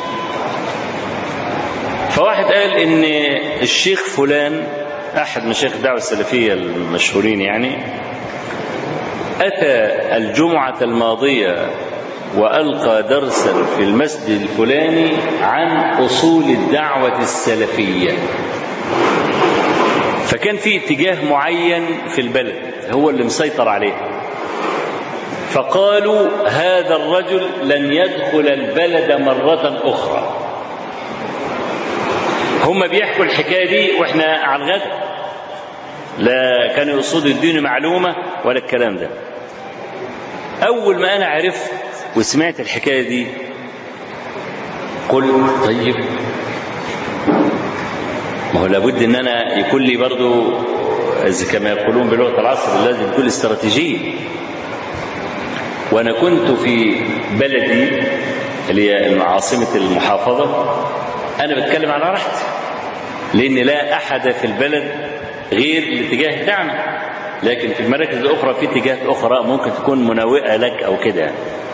S2: فواحد قال إن الشيخ فلان أحد مشايخ الدعوة السلفية المشهورين يعني أتى الجمعة الماضية وألقى درسا في المسجد الفلاني عن أصول الدعوة السلفية فكان في اتجاه معين في البلد هو اللي مسيطر عليه فقالوا هذا الرجل لن يدخل البلد مرة أخرى هم بيحكوا الحكاية دي وإحنا على الغد لا كان يقصد الدين معلومة ولا الكلام ده أول ما أنا عرفت وسمعت الحكاية دي قلت طيب ما هو لابد ان انا يكون لي برضو كما يقولون بلغه العصر لازم يكون استراتيجيه وانا كنت في بلدي اللي هي عاصمه المحافظه انا بتكلم على راحتي لان لا احد في البلد غير الاتجاه بتاعنا لكن في المراكز الاخرى في اتجاهات اخرى ممكن تكون مناوئه لك او كده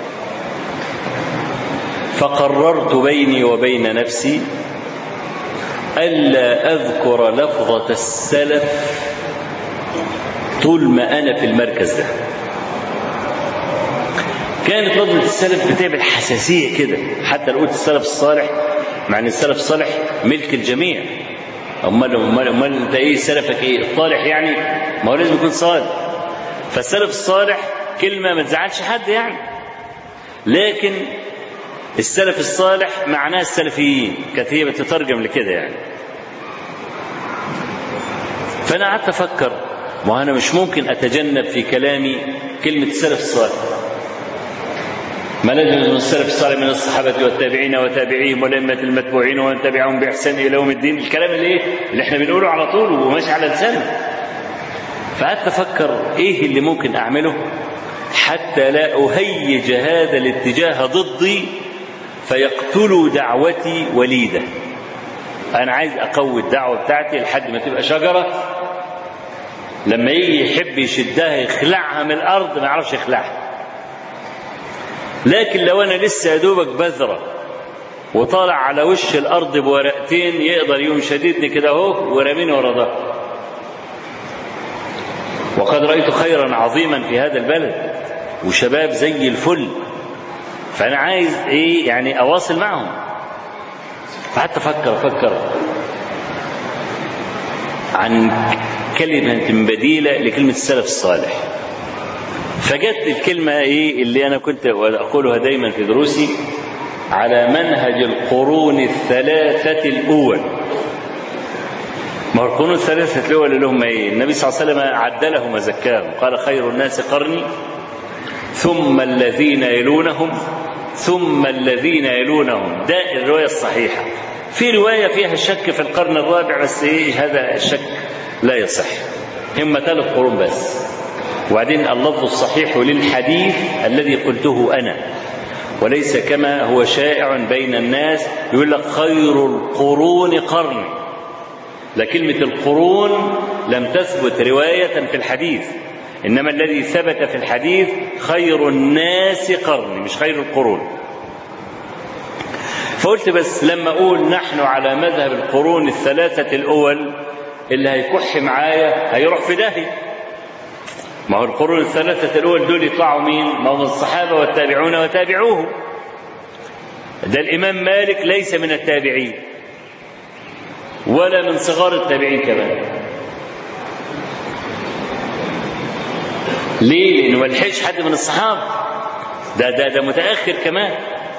S2: فقررت بيني وبين نفسي ألا أذكر لفظة السلف طول ما أنا في المركز ده كانت لفظة السلف بتعمل حساسية كده حتى لو قلت السلف الصالح مع أن السلف الصالح ملك الجميع أمال أمال أمال أنت إيه سلفك إيه الصالح يعني ما هو لازم يكون صالح فالسلف الصالح كلمة ما تزعلش حد يعني لكن السلف الصالح معناه السلفيين كانت هي بتترجم لكده يعني فانا قعدت افكر ما انا مش ممكن اتجنب في كلامي كلمه السلف الصالح ما لازم من السلف الصالح من الصحابة والتابعين وتابعيهم والأئمة المتبوعين ومن تبعهم بإحسان إلى يوم الدين الكلام اللي إيه؟ اللي إحنا بنقوله على طول وماشي على لسانه فقعدت أفكر إيه اللي ممكن أعمله حتى لا أهيج هذا الاتجاه ضدي فيقتلوا دعوتي وليدة أنا عايز أقوي الدعوة بتاعتي لحد ما تبقى شجرة لما يجي يحب يشدها يخلعها من الأرض ما يعرفش يخلعها لكن لو أنا لسه يا دوبك بذرة وطالع على وش الأرض بورقتين يقدر يوم شديدني كده أهو ورميني ورا ظهري وقد رأيت خيرا عظيما في هذا البلد وشباب زي الفل فأنا عايز إيه يعني أواصل معهم فقعدت أفكر أفكر عن كلمة بديلة لكلمة السلف الصالح فجت الكلمة إيه اللي أنا كنت أقولها دايما في دروسي على منهج القرون الثلاثة الأول ما هو القرون الثلاثة الأول اللي هم إيه؟ النبي صلى الله عليه وسلم عدلهم وزكاهم قال خير الناس قرني ثم الذين يلونهم ثم الذين يلونهم ده الرواية الصحيحة في رواية فيها الشك في القرن الرابع بس إيه هذا الشك لا يصح هم ثلاث قرون بس وبعدين اللفظ الصحيح للحديث الذي قلته أنا وليس كما هو شائع بين الناس يقول لك خير القرون قرني لا كلمة القرون لم تثبت رواية في الحديث إنما الذي ثبت في الحديث خير الناس قرني مش خير القرون فقلت بس لما أقول نحن على مذهب القرون الثلاثة الأول اللي هيكح معايا هيروح في داهية ما هو القرون الثلاثة الأول دول يطلعوا مين؟ ما هم الصحابة والتابعون وتابعوهم ده الإمام مالك ليس من التابعين ولا من صغار التابعين كمان ليه؟ لأنه ما لحقش حد من الصحابة ده ده ده متأخر كمان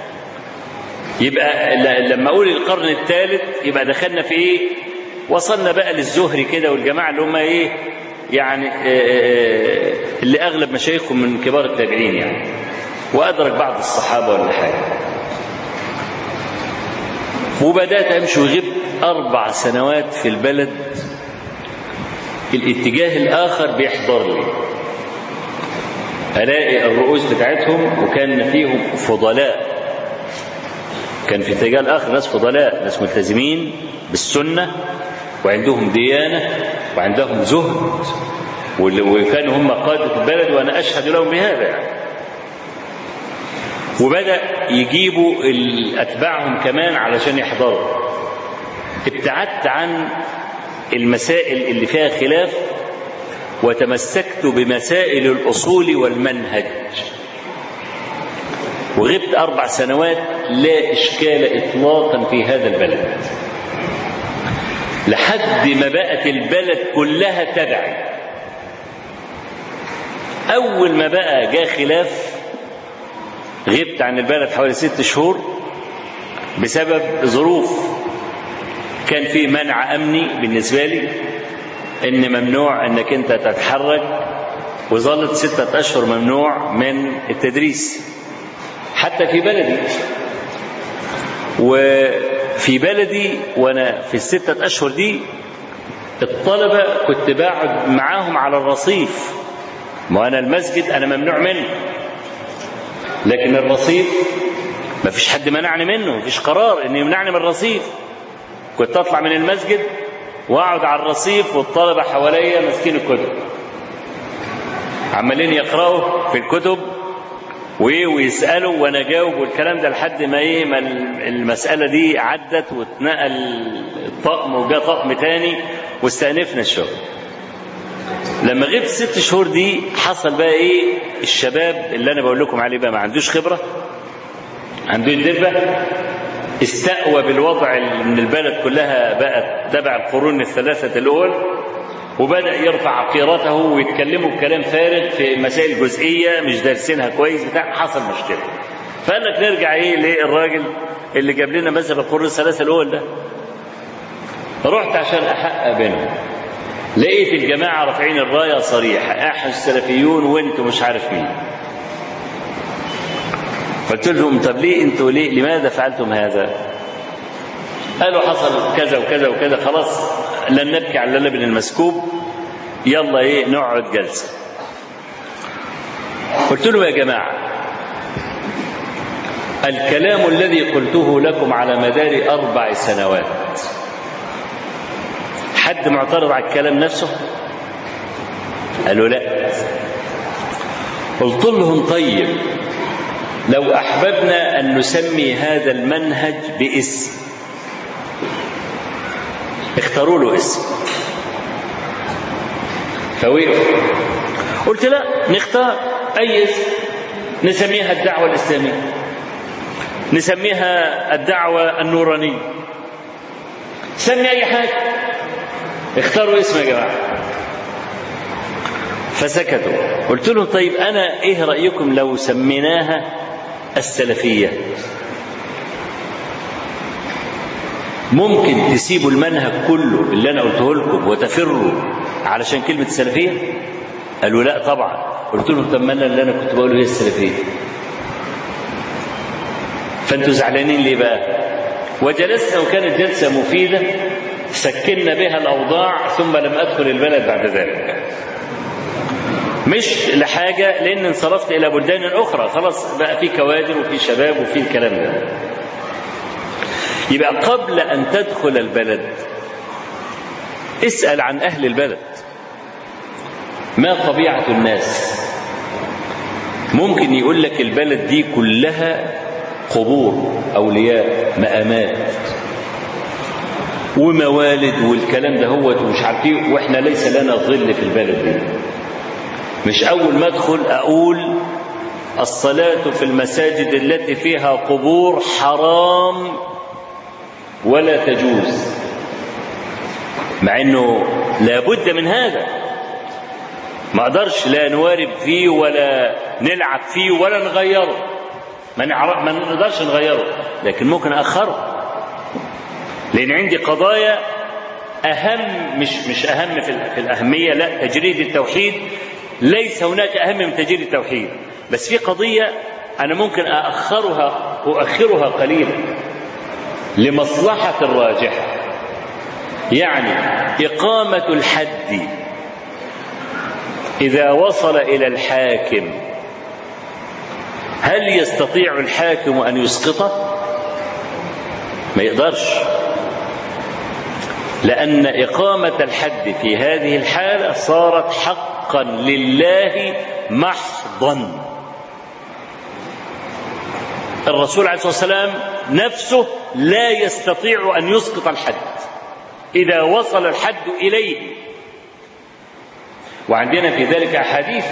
S2: يبقى لما أقول القرن الثالث يبقى دخلنا في إيه؟ وصلنا بقى للزهري كده والجماعة اللي هم إيه؟ يعني اللي أغلب مشايخهم من كبار التابعين يعني وأدرك بعض الصحابة ولا حاجة وبدأت أمشي وغبت أربع سنوات في البلد الاتجاه الآخر بيحضر لي ألاقي الرؤوس بتاعتهم وكان فيهم فضلاء كان في اتجاه الآخر ناس فضلاء ناس ملتزمين بالسنة وعندهم ديانة وعندهم زهد وكانوا هم قادة البلد وأنا أشهد لهم بهذا يعني. وبدأ يجيبوا أتباعهم كمان علشان يحضروا ابتعدت عن المسائل اللي فيها خلاف وتمسكت بمسائل الأصول والمنهج وغبت أربع سنوات لا إشكال إطلاقا في هذا البلد لحد ما بقت البلد كلها تبعي أول ما بقى جاء خلاف غبت عن البلد حوالي ست شهور بسبب ظروف كان في منع أمني بالنسبة لي إن ممنوع إنك أنت تتحرك وظلت ستة أشهر ممنوع من التدريس حتى في بلدي وفي بلدي وأنا في الستة أشهر دي الطلبة كنت بقعد معاهم على الرصيف ما أنا المسجد أنا ممنوع منه لكن الرصيف ما فيش حد منعني منه ما فيش قرار إن يمنعني من الرصيف كنت أطلع من المسجد وأقعد على الرصيف والطلبة حواليا ماسكين الكتب عمالين يقرأوا في الكتب وايه ويسالوا وانا اجاوب والكلام ده لحد ما ايه ما المساله دي عدت واتنقل الطقم وجاء طقم تاني واستأنفنا الشغل. لما غبت ست شهور دي حصل بقى ايه الشباب اللي انا بقول لكم عليه بقى ما عندوش خبره عنده الدبه استقوى بالوضع ان البلد كلها بقت تبع القرون الثلاثه الاول وبدأ يرفع عقيرته ويتكلموا بكلام فارغ في مسائل جزئية مش دارسينها كويس بتاع حصل مشكلة فقال لك نرجع ايه للراجل اللي جاب لنا مذهب القرون الثلاثة الأول ده رحت عشان أحقق بينهم لقيت الجماعة رافعين الراية صريحة احنا السلفيون وانتوا مش عارف مين قلت لهم طب ليه انتوا ليه لماذا فعلتم هذا؟ قالوا حصل كذا وكذا وكذا خلاص لن نبكي على اللبن المسكوب يلا ايه نقعد جلسه قلت له يا جماعه الكلام الذي قلته لكم على مدار اربع سنوات حد معترض على الكلام نفسه قالوا لا قلت لهم طيب لو احببنا ان نسمي هذا المنهج باسم اختاروا له اسم فوقف قلت لا نختار اي اسم نسميها الدعوه الاسلاميه نسميها الدعوه النورانيه سمي اي حاجه اختاروا اسم يا جماعه فسكتوا قلت لهم طيب انا ايه رايكم لو سميناها السلفيه ممكن تسيبوا المنهج كله اللي انا قلته لكم وتفروا علشان كلمه السلفيه قالوا لا طبعا قلت لهم طب ما انا اللي انا كنت بقوله هي السلفيه فانتوا زعلانين ليه بقى وجلسنا وكانت جلسه مفيده سكنا بها الاوضاع ثم لم ادخل البلد بعد ذلك مش لحاجة لأن انصرفت إلى بلدان أخرى خلاص بقى في كوادر وفي شباب وفي الكلام ده يبقى قبل أن تدخل البلد اسأل عن أهل البلد ما طبيعة الناس ممكن يقول لك البلد دي كلها قبور أولياء مآمات وموالد والكلام ده هو ومش عارفين واحنا ليس لنا ظل في البلد دي مش أول ما أدخل أقول الصلاة في المساجد التي فيها قبور حرام ولا تجوز مع أنه لابد من هذا ما أقدرش لا نوارب فيه ولا نلعب فيه ولا نغيره ما, نعرف ما نقدرش نغيره لكن ممكن أخره لأن عندي قضايا أهم مش مش أهم في, في الأهمية لا تجريد التوحيد ليس هناك أهم من تجريد التوحيد بس في قضية أنا ممكن أأخرها أؤخرها قليلا لمصلحة الراجحة يعني إقامة الحد إذا وصل إلى الحاكم هل يستطيع الحاكم أن يسقطه؟ ما يقدرش لأن إقامة الحد في هذه الحالة صارت حقا لله محضا الرسول عليه الصلاة والسلام نفسه لا يستطيع أن يسقط الحد إذا وصل الحد إليه وعندنا في ذلك أحاديث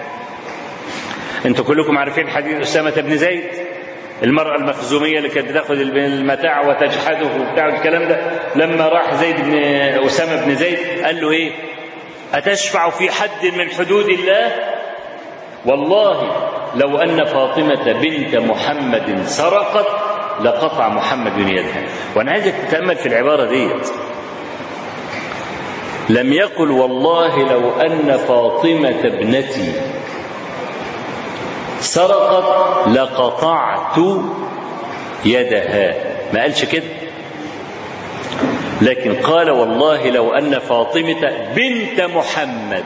S2: أنتم كلكم عارفين حديث أسامة بن زيد المرأة المخزومية اللي كانت بتاخذ المتاع وتجحده وبتاع الكلام ده لما راح زيد بن أسامة بن زيد قال له إيه أتشفع في حد من حدود الله والله لو أن فاطمة بنت محمد سرقت لقطع محمد يدها وأنا عايزك تتأمل في العبارة ديت لم يقل والله لو أن فاطمة ابنتي سرقت لقطعت يدها ما قالش كده لكن قال والله لو أن فاطمة بنت محمد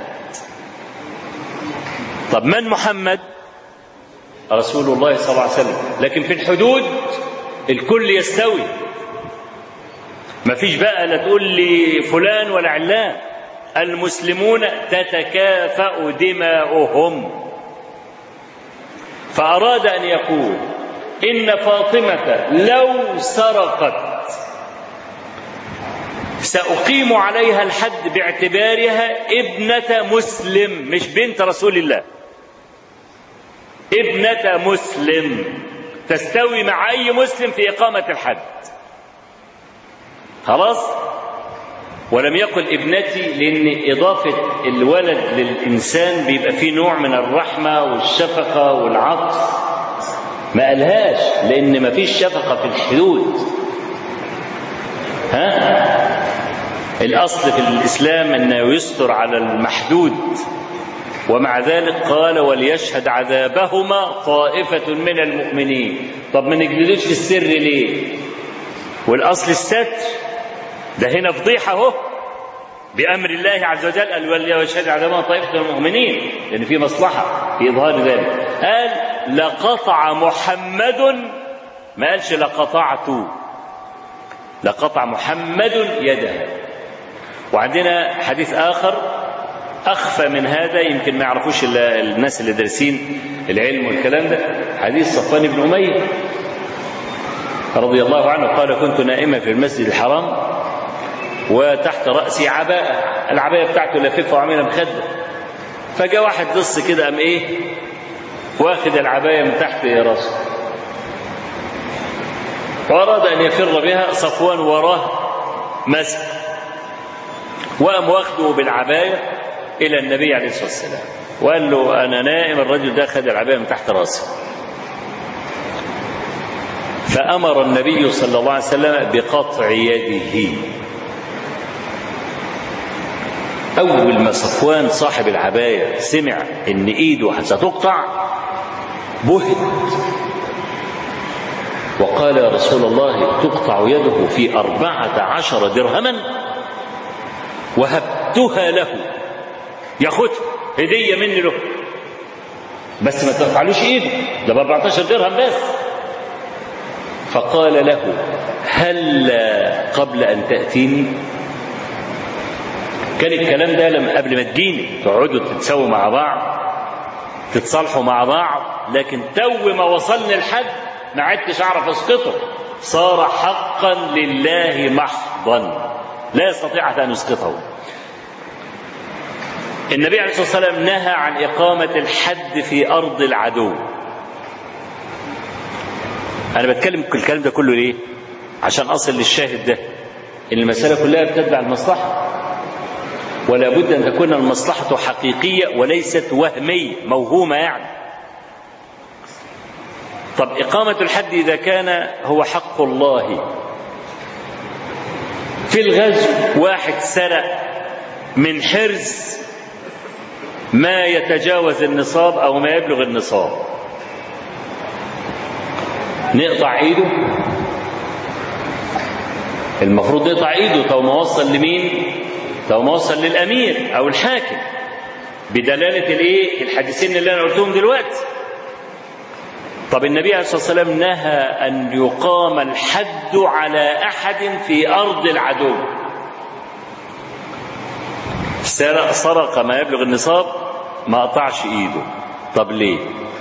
S2: طب من محمد رسول الله صلى الله عليه وسلم لكن في الحدود الكل يستوي ما فيش بقى لا تقول لي فلان ولا علان المسلمون تتكافأ دماؤهم فأراد أن يقول إن فاطمة لو سرقت سأقيم عليها الحد باعتبارها ابنة مسلم مش بنت رسول الله ابنة مسلم تستوي مع أي مسلم في إقامة الحد خلاص ولم يقل ابنتي لأن إضافة الولد للإنسان بيبقى فيه نوع من الرحمة والشفقة والعطف ما قالهاش لأن ما فيش شفقة في الحدود ها الأصل في الإسلام أنه يستر على المحدود ومع ذلك قال وليشهد عذابهما طائفة من المؤمنين طب ما نجلدوش في السر ليه والأصل الستر ده هنا فضيحة اهو بأمر الله عز وجل قال وليشهد عذابهما طائفة من المؤمنين لأن في مصلحة في إظهار ذلك قال لقطع محمد ما قالش لقطعت لقطع محمد يده وعندنا حديث آخر أخفى من هذا يمكن ما يعرفوش إلا الناس اللي دارسين العلم والكلام ده حديث صفوان بن أمية رضي الله عنه قال كنت نائما في المسجد الحرام وتحت رأسي عباءة العباية بتاعته لففها وعاملها مخدة فجاء واحد لص كده قام إيه واخد العباية من تحت راسه وأراد أن يفر بها صفوان وراه مسك وقام واخده بالعباية إلى النبي عليه الصلاة والسلام وقال له أنا نائم الرجل ده خد العباية من تحت راسي فأمر النبي صلى الله عليه وسلم بقطع يده أول ما صفوان صاحب العباية سمع إن إيده ستقطع بهت وقال يا رسول الله تقطع يده في أربعة عشر درهما وهبتها له ياخدها هدية مني له بس ما تقطعلوش ايده ده ب 14 درهم بس فقال له هل قبل ان تاتيني كان الكلام ده لما قبل ما تجيني تقعدوا تتساووا مع بعض تتصالحوا مع بعض لكن تو ما وصلني الحد ما عدتش اعرف اسقطه صار حقا لله محضا لا يستطيع ان يسقطه النبي عليه الصلاه والسلام نهى عن اقامه الحد في ارض العدو انا بتكلم الكلام ده كله ليه عشان اصل للشاهد ده ان المساله كلها بتتبع المصلحه ولا بد ان تكون المصلحه حقيقيه وليست وهميه موهومه يعني طب اقامه الحد اذا كان هو حق الله في الغزو واحد سرق من حرز ما يتجاوز النصاب او ما يبلغ النصاب نقطع ايده المفروض نقطع ايده تو ما وصل لمين تو ما وصل للامير او الحاكم بدلاله الايه الحديثين اللي انا قلتهم دلوقتي طب النبي عليه الصلاه والسلام نهى ان يقام الحد على احد في ارض العدو سرق سرق ما يبلغ النصاب ما قطعش ايده طب ليه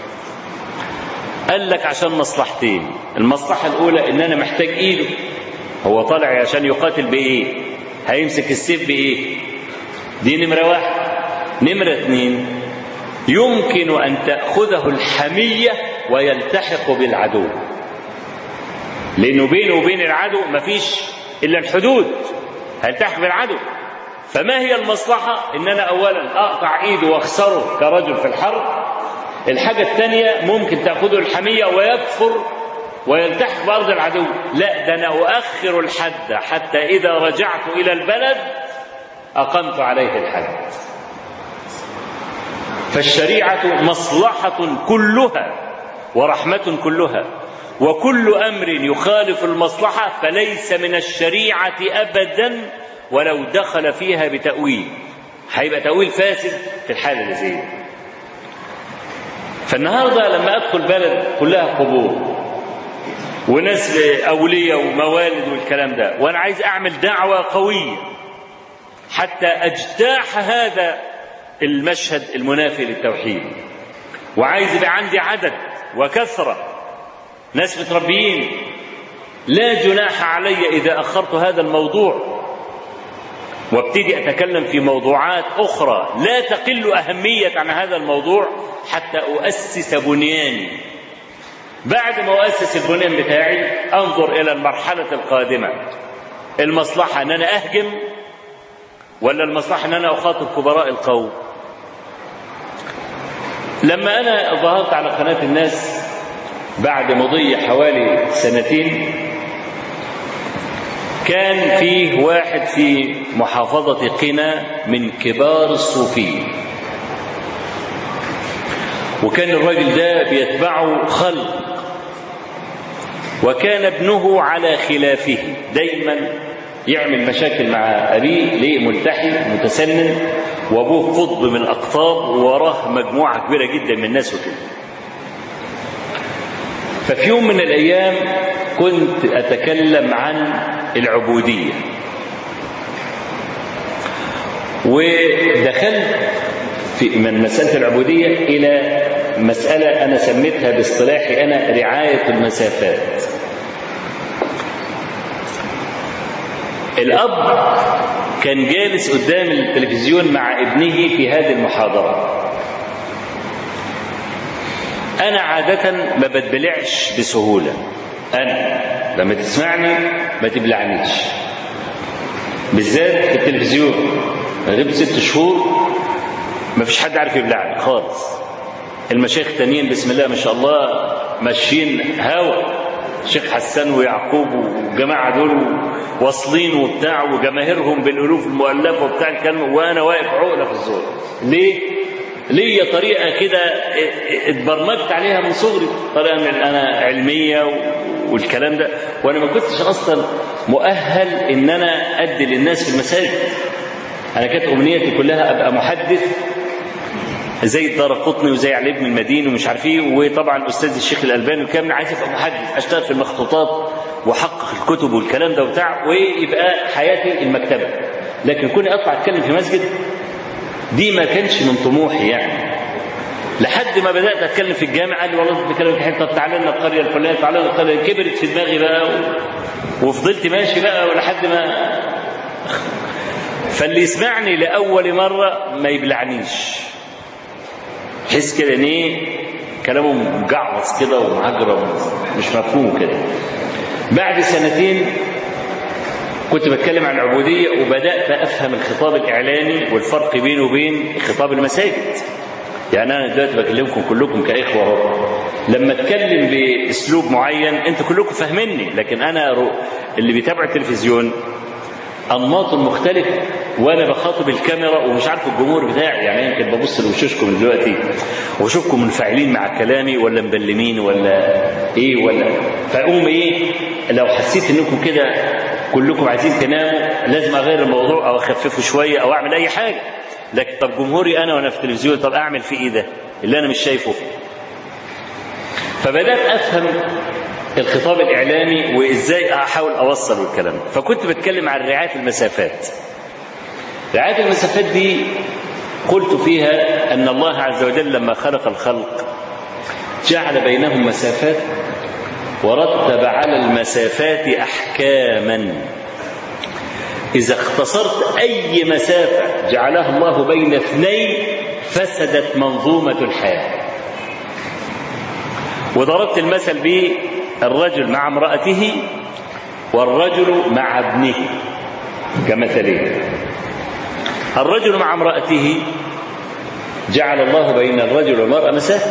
S2: قال لك عشان مصلحتين المصلحة الأولى إن أنا محتاج إيده هو طالع عشان يقاتل بإيه هيمسك السيف بإيه دي نمرة واحد نمرة اتنين يمكن أن تأخذه الحمية ويلتحق بالعدو لأنه بينه وبين العدو مفيش إلا الحدود هيلتحق بالعدو فما هي المصلحة إن أنا أولا أقطع إيده وأخسره كرجل في الحرب الحاجة الثانية ممكن تأخذه الحمية ويكفر ويلتحق بأرض العدو لا ده أنا أؤخر الحد حتى إذا رجعت إلى البلد أقمت عليه الحد فالشريعة مصلحة كلها ورحمة كلها وكل أمر يخالف المصلحة فليس من الشريعة أبدا ولو دخل فيها بتأويل هيبقى تأويل فاسد في الحالة اللي زي دي فالنهارده لما ادخل بلد كلها قبور وناس اولياء وموالد والكلام ده وانا عايز اعمل دعوه قويه حتى اجتاح هذا المشهد المنافي للتوحيد وعايز يبقى عندي عدد وكثره ناس متربيين لا جناح علي اذا اخرت هذا الموضوع وابتدي اتكلم في موضوعات اخرى لا تقل اهميه عن هذا الموضوع حتى أؤسس بنياني بعد ما أؤسس البنيان بتاعي أنظر إلى المرحلة القادمة المصلحة أن أنا أهجم ولا المصلحة أن أنا أخاطب كبراء القوم لما أنا ظهرت على قناة الناس بعد مضي حوالي سنتين كان فيه واحد في محافظة قنا من كبار الصوفيين وكان الراجل ده بيتبعه خلق وكان ابنه على خلافه دايما يعمل مشاكل مع أبيه ليه ملتحي متسنن وأبوه قطب من الأقطاب ووراه مجموعة كبيرة جدا من الناس وكده ففي يوم من الأيام كنت أتكلم عن العبودية ودخلت في من مسألة العبودية إلى مسألة أنا سميتها باصطلاحي أنا رعاية المسافات الأب كان جالس قدام التلفزيون مع ابنه في هذه المحاضرة أنا عادة ما بتبلعش بسهولة أنا لما تسمعني ما تبلعنيش بالذات في التلفزيون غبت ست شهور ما فيش حد عارف يبلعني خالص المشايخ التانيين بسم الله ما شاء الله ماشيين هوا
S3: الشيخ حسان ويعقوب والجماعه دول واصلين وبتاع وجماهيرهم بالالوف المؤلفه وبتاع الكلام وانا واقف عقله في الزور ليه؟ ليا طريقه كده اتبرمجت عليها من صغري طريقه من انا علميه والكلام ده وانا ما كنتش اصلا مؤهل ان انا ادي للناس في المساجد انا كانت امنيتي كلها ابقى محدث زي الدار قطني وزي علي بن المديني ومش عارف ايه وطبعا الاستاذ الشيخ الالباني وكامل عايز ابقى محدث اشتغل في المخطوطات واحقق الكتب والكلام ده وبتاع ويبقى حياتي المكتبه لكن كوني اطلع اتكلم في مسجد دي ما كانش من طموحي يعني لحد ما بدات اتكلم في الجامعه قال لي والله انت بتتكلم في حته طب تعالى لنا القريه الفلانيه تعالى لنا القريه كبرت في دماغي بقى و... وفضلت ماشي بقى ولحد ما فاللي يسمعني لاول مره ما يبلعنيش تحس كده ان ايه كلامه مجعوص كده ومعجرم مش مفهوم كده بعد سنتين كنت بتكلم عن العبودية وبدأت أفهم الخطاب الإعلامي والفرق بينه وبين خطاب المساجد يعني أنا دلوقتي بكلمكم كلكم كإخوة اهو لما أتكلم بأسلوب معين أنتوا كلكم فاهميني لكن أنا اللي بيتابع التلفزيون أنماط مختلفة وأنا بخاطب الكاميرا ومش عارف الجمهور بتاعي يعني يمكن ببص لوشوشكم دلوقتي وأشوفكم منفعلين مع كلامي ولا مبلمين ولا إيه ولا فأقوم إيه لو حسيت إنكم كده كلكم عايزين تناموا لازم أغير الموضوع أو أخففه شوية أو أعمل أي حاجة لكن طب جمهوري أنا وأنا في التلفزيون طب أعمل فيه إيه ده اللي أنا مش شايفه فبدأت أفهم الخطاب الإعلامي وإزاي أحاول أوصل الكلام فكنت بتكلم عن رعاية المسافات رعاية المسافات دي قلت فيها أن الله عز وجل لما خلق الخلق جعل بينهم مسافات ورتب على المسافات أحكاما إذا اختصرت أي مسافة جعلها الله بين اثنين فسدت منظومة الحياة وضربت المثل بالرجل مع امرأته والرجل مع ابنه كمثلين الرجل مع امرأته جعل الله بين الرجل والمرأة مسافة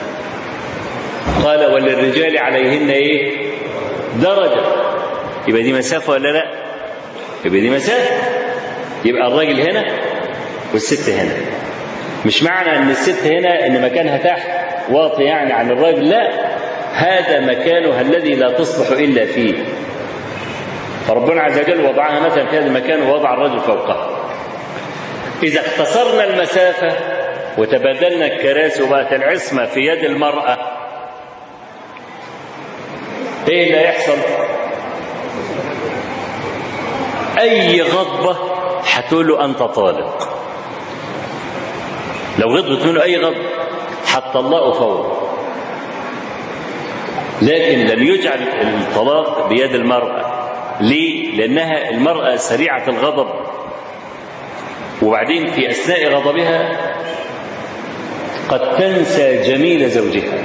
S3: قال وللرجال عليهن ايه درجة يبقى دي مسافة ولا لا يبقى دي مسافة يبقى الراجل هنا والست هنا مش معنى ان الست هنا ان مكانها تحت واطي يعني عن الراجل لا هذا مكانها الذي لا تصلح الا فيه فربنا عز وجل وضعها مثلا في هذا المكان ووضع الرجل فوقها اذا اختصرنا المسافه وتبادلنا الكراسي وبقت العصمه في يد المراه ايه اللي هيحصل اي غضبه هتقول له انت طالق لو غضبت منه اي غضب هتطلقه فورا لكن لم يجعل الطلاق بيد المراه ليه لانها المراه سريعه الغضب وبعدين في اثناء غضبها قد تنسى جميل زوجها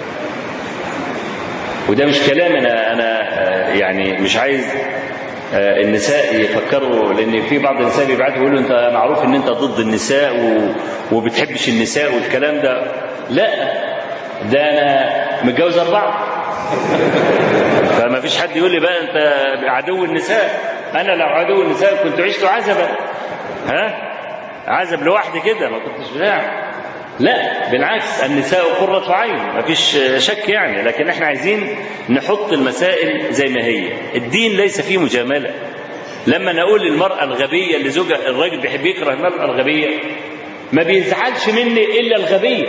S3: وده مش كلام انا انا يعني مش عايز النساء يفكروا لان في بعض النساء بيبعتوا يقولوا انت معروف ان انت ضد النساء وبتحبش النساء والكلام ده لا ده انا متجوز اربعه فما فيش حد يقول لي بقى انت عدو النساء انا لو عدو النساء كنت عشت عزبا ها عزب لوحدي كده ما كنتش بتاع لا بالعكس النساء قرة عين ما فيش شك يعني لكن احنا عايزين نحط المسائل زي ما هي الدين ليس فيه مجاملة لما نقول للمرأة الغبية اللي زوجها الراجل بيحب يكره المرأة الغبية ما بيزعلش مني إلا الغبية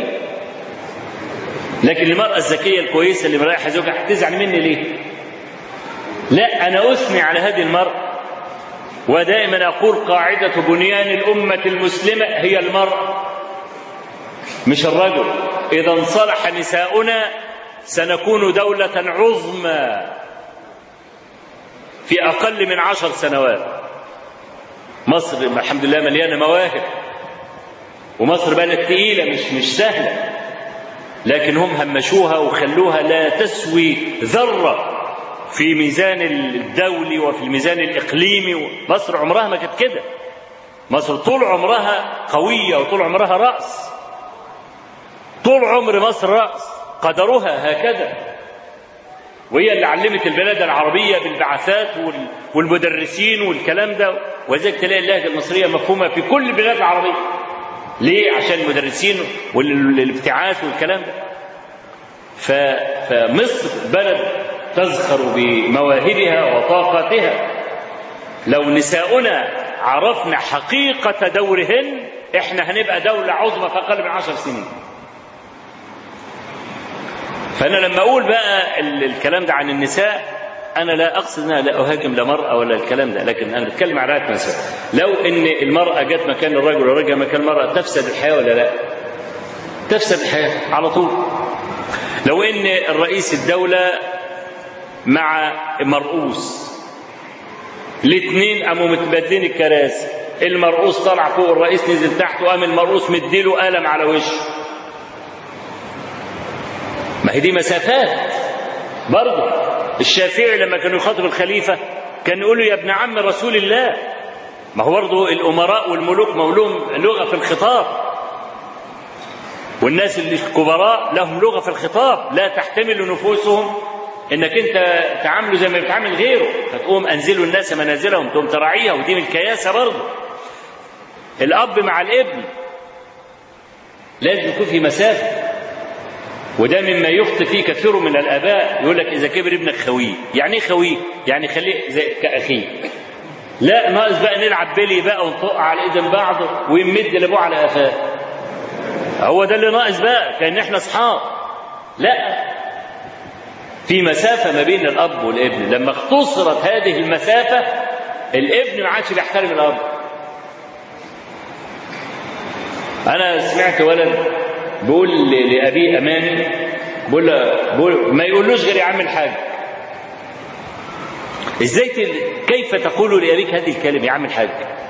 S3: لكن المرأة الذكية الكويسة اللي مريحة زوجها هتزعل مني ليه؟ لا أنا أثني على هذه المرأة ودائما أقول قاعدة بنيان الأمة المسلمة هي المرأة مش الرجل إذا انصلح نساؤنا سنكون دولة عظمى في أقل من عشر سنوات مصر الحمد لله مليانة مواهب ومصر بلد تقيلة مش مش سهلة لكن هم همشوها وخلوها لا تسوي ذرة في ميزان الدولي وفي الميزان الإقليمي مصر عمرها ما كانت كده مصر طول عمرها قوية وطول عمرها رأس طول عمر مصر رأس قدرها هكذا وهي اللي علمت البلاد العربية بالبعثات وال- والمدرسين والكلام ده ولذلك تلاقي اللهجة المصرية مفهومة في كل البلاد العربية ليه؟ عشان المدرسين والابتعاث والكلام ده ف... فمصر بلد تزخر بمواهبها وطاقتها لو نساؤنا عرفنا حقيقة دورهن احنا هنبقى دولة عظمى في أقل من عشر سنين فأنا لما أقول بقى ال- الكلام ده عن النساء أنا لا أقصد أنها لا أهاجم لا مرأة ولا الكلام ده لكن أنا بتكلم عن رعاية نساء لو إن المرأة جت مكان الرجل والرجل مكان المرأة تفسد الحياة ولا لا؟ تفسد الحياة على طول لو إن الرئيس الدولة مع مرؤوس الاثنين قاموا متبادلين الكراسي المرؤوس طلع فوق الرئيس نزل تحت وقام المرؤوس مديله قلم على وشه ما هي دي مسافات برضه الشافعي لما كان يخاطب الخليفة كان يقول له يا ابن عم رسول الله ما هو برضه الأمراء والملوك مولوم لغة في الخطاب والناس اللي الكبراء لهم لغة في الخطاب لا تحتمل نفوسهم انك انت تعامله زي ما بتعامل غيره فتقوم انزلوا الناس منازلهم تقوم تراعيها ودي من الكياسه برضه الاب مع الابن لازم يكون في مسافه وده مما يخطئ فيه كثير من الاباء يقول لك اذا كبر ابنك خويه يعني ايه خويه يعني خليه زي كاخيه لا ناقص بقى نلعب بلي بقى ونطق على ايدين بعض ويمد لابوه على قفاه هو ده اللي ناقص بقى كان احنا اصحاب لا في مسافه ما بين الاب والابن لما اختصرت هذه المسافه الابن ما عادش بيحترم الاب انا سمعت ولد بيقول ل- لابيه امامي بقول له بقول ما يقولوش غير يا عم الحاج ازاي تل... كيف تقول لابيك هذه الكلمه يا عم الحاج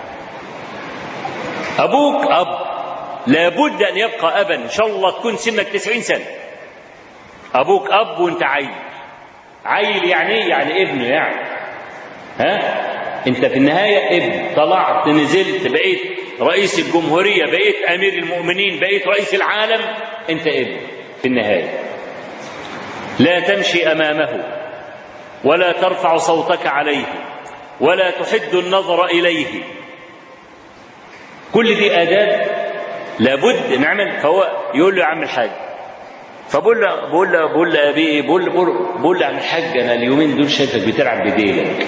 S3: ابوك اب لابد ان يبقى ابا ان شاء الله تكون سنك تسعين سنه ابوك اب وانت عيل عيل يعني ايه يعني ابنه يعني ها انت في النهايه ابن طلعت نزلت بقيت رئيس الجمهوريه بقيت امير المؤمنين بقيت رئيس العالم انت ابن في النهايه لا تمشي امامه ولا ترفع صوتك عليه ولا تحد النظر اليه كل دي اداب لابد نعمل فهو يقول له يا عم الحاج فبقول له بقول له بقول له ابي ايه بقول له بقول له- بقول له يا عم الحاج انا اليومين دول شايفك بتلعب بديلك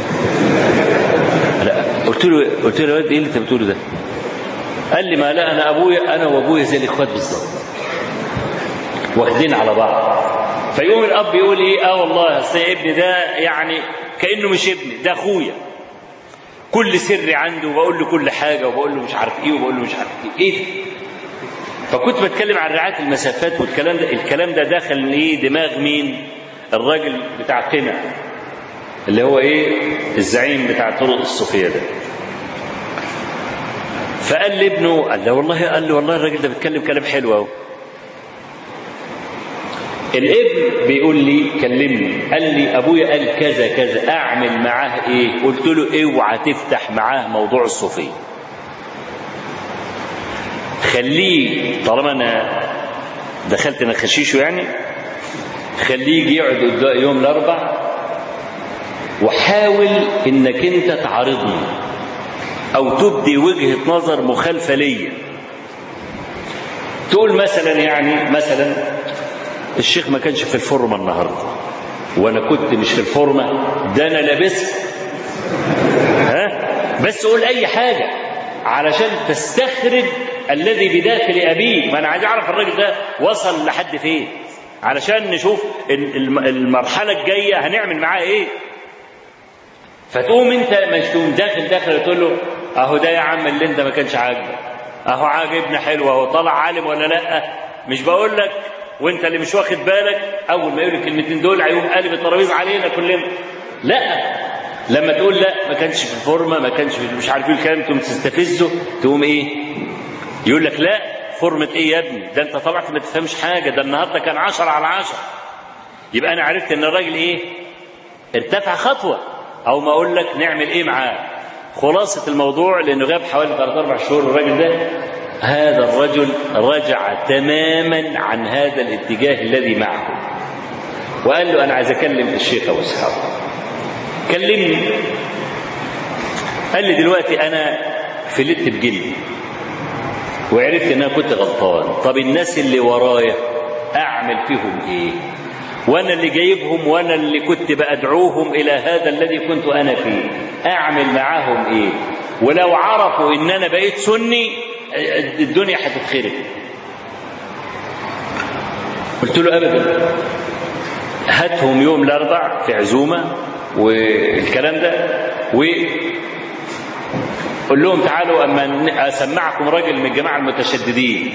S3: لا قلت له قلت له يا ولد ايه اللي انت بتقوله ده؟ قال لي ما لا انا ابويا انا وابويا زي الاخوات بالظبط واخدين على بعض فيقوم الاب يقول ايه اه والله اصل ابني ده يعني كانه مش ابني ده اخويا كل سر عنده وبقول له كل حاجه وبقول له مش عارف ايه وبقول له مش عارف ايه ايه ده؟ فكنت بتكلم عن رعايه المسافات والكلام ده الكلام ده دخل ايه دماغ مين الراجل بتاع قنا اللي هو ايه الزعيم بتاع طرق الصوفيه ده فقال لابنه قال له والله قال له والله الراجل ده بيتكلم كلام حلو اهو الابن بيقول لي كلمني قال لي ابويا قال كذا كذا اعمل معاه ايه قلت له اوعى تفتح معاه موضوع الصوفيه خليه طالما انا دخلت انا خشيشه يعني خليه يجي يقعد قدام يوم الاربع وحاول انك انت تعارضني او تبدي وجهه نظر مخالفه ليا تقول مثلا يعني مثلا الشيخ ما كانش في الفورمه النهارده وانا كنت مش في الفورمه ده انا لابس ها بس قول اي حاجه علشان تستخرج الذي بداخل ابيه ما انا عايز اعرف الراجل ده وصل لحد فين علشان نشوف الم- المرحله الجايه هنعمل معاه ايه فتقوم انت مش تقوم داخل داخل تقول له اهو ده يا عم اللي انت ما كانش عاجبك اهو عاجبنا حلو اهو طلع عالم ولا لا مش بقول لك وانت اللي مش واخد بالك اول ما يقول الكلمتين دول هيقوم قالب الترابيزه علينا كلنا لا لما تقول لا ما كانش في الفورمه ما كانش في مش عارف ايه الكلام تقوم تستفزه تقوم ايه يقول لك لا فورمه ايه يا ابني ده انت طلعت ما تفهمش حاجه ده النهارده كان عشرة على عشرة يبقى انا عرفت ان الراجل ايه ارتفع خطوه او ما اقول لك نعمل ايه معاه خلاصه الموضوع لانه غاب حوالي ثلاث اربع شهور الراجل ده هذا الرجل رجع تماما عن هذا الاتجاه الذي معه وقال له انا عايز اكلم الشيخ ابو اسحاق كلمني قال لي دلوقتي انا فلت بجلدي وعرفت ان انا كنت غلطان طب الناس اللي ورايا اعمل فيهم ايه وانا اللي جايبهم وانا اللي كنت بدعوهم الى هذا الذي كنت انا فيه اعمل معاهم ايه ولو عرفوا ان انا بقيت سني الدنيا هتتخرب قلت له ابدا هاتهم يوم الاربع في عزومه والكلام ده و قول لهم تعالوا اما اسمعكم راجل من الجماعه المتشددين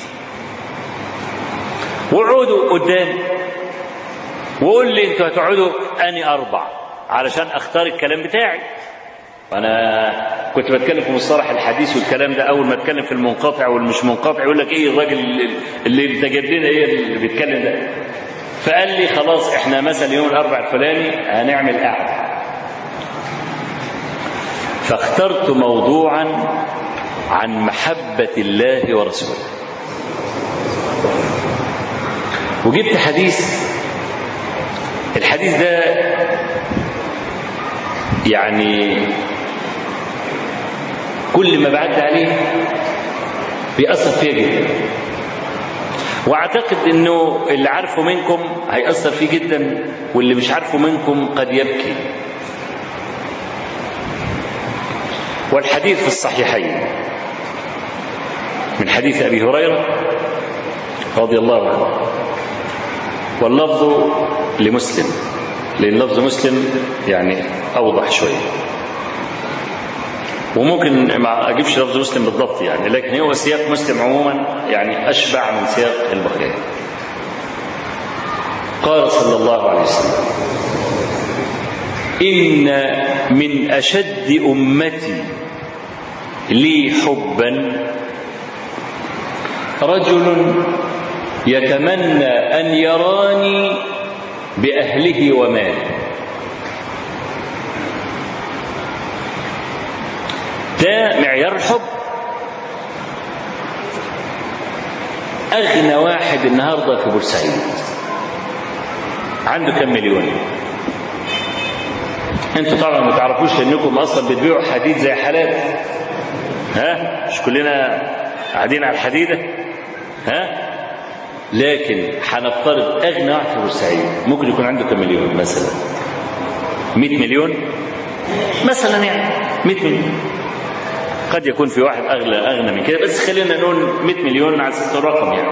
S3: وقعدوا قدامي وقول لي انتوا هتقعدوا اني اربع علشان اختار الكلام بتاعي انا كنت بتكلم في مصطلح الحديث والكلام ده اول ما اتكلم في المنقطع والمش منقطع يقول لك ايه الراجل اللي انت جايب لنا ايه اللي بيتكلم ده فقال لي خلاص احنا مثلا يوم الاربع الفلاني هنعمل قعده فاخترت موضوعا عن محبه الله ورسوله وجبت حديث الحديث ده يعني كل ما بعد عليه بيأثر فيا جدا واعتقد انه اللي عارفه منكم هيأثر فيه جدا واللي مش عارفه منكم قد يبكي والحديث في الصحيحين من حديث ابي هريره رضي الله عنه واللفظ لمسلم لان لفظ مسلم يعني اوضح شويه وممكن ما اجيبش لفظ مسلم بالضبط يعني لكن هو سياق مسلم عموما يعني اشبع من سياق البخاري قال صلى الله عليه وسلم ان من اشد امتي لي حبا رجل يتمنى ان يراني باهله وماله ده معيار الحب اغنى واحد النهارده في بورسعيد عنده كم مليون انتوا طبعا ما تعرفوش انكم اصلا بتبيعوا حديد زي حالات ها مش كلنا قاعدين على الحديده ها لكن هنفترض اغنى واحد في بورسعيد ممكن يكون عنده كم مليون مثلا 100 مليون مثلا يعني 100 مليون قد يكون في واحد اغلى اغنى من كده بس خلينا نقول 100 مليون على اساس الرقم يعني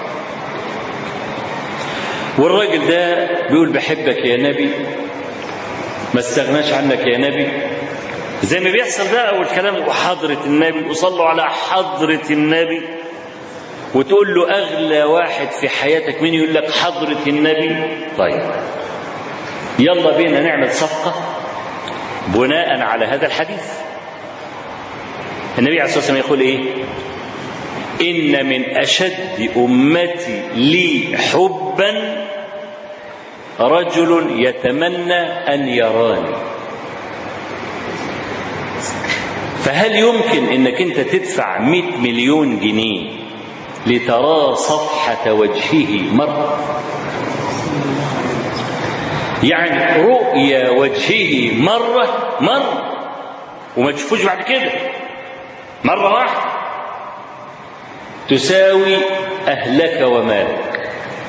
S3: والراجل ده بيقول بحبك يا نبي ما استغناش عنك يا نبي زي ما بيحصل بقى والكلام وحضرة النبي وصلوا على حضرة النبي وتقول له أغلى واحد في حياتك مين يقول لك حضرة النبي طيب يلا بينا نعمل صفقة بناء على هذا الحديث النبي عليه الصلاة والسلام يقول إيه إن من أشد أمتي لي حبا رجل يتمنى أن يراني فهل يمكن انك انت تدفع 100 مليون جنيه لترى صفحة وجهه مرة يعني رؤيا وجهه مرة مرة وما تشوفوش بعد كده مرة واحدة تساوي أهلك ومالك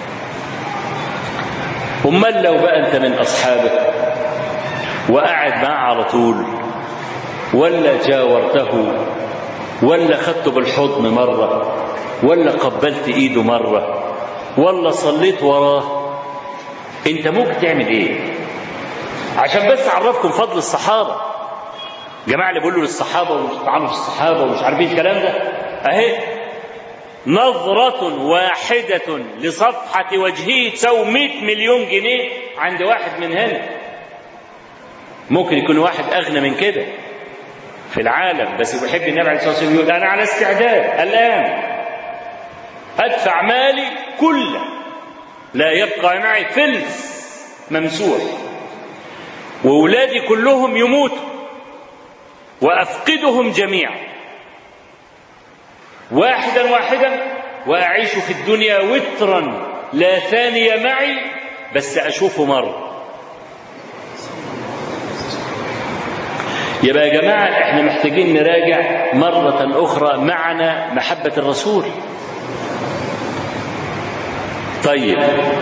S3: أمال لو بقى أنت من أصحابك وقاعد معاه على طول ولا جاورته ولا خدته بالحضن مرة ولا قبلت ايده مرة ولا صليت وراه انت ممكن تعمل ايه عشان بس اعرفكم فضل الصحابة جماعة اللي بيقولوا للصحابة ومش تعالوا في الصحابة ومش عارفين الكلام ده اهي نظرة واحدة لصفحة وجهه تساوي 100 مليون جنيه عند واحد من هنا ممكن يكون واحد أغنى من كده في العالم بس بيحب النبي عليه الصلاه والسلام يقول انا على استعداد الان ادفع مالي كله لا يبقى معي فلس ممسوح واولادي كلهم يموتوا وافقدهم جميعا واحدا واحدا واعيش في الدنيا وترا لا ثاني معي بس اشوفه مره يبقى يا جماعه احنا محتاجين نراجع مره اخرى معنى محبه الرسول طيب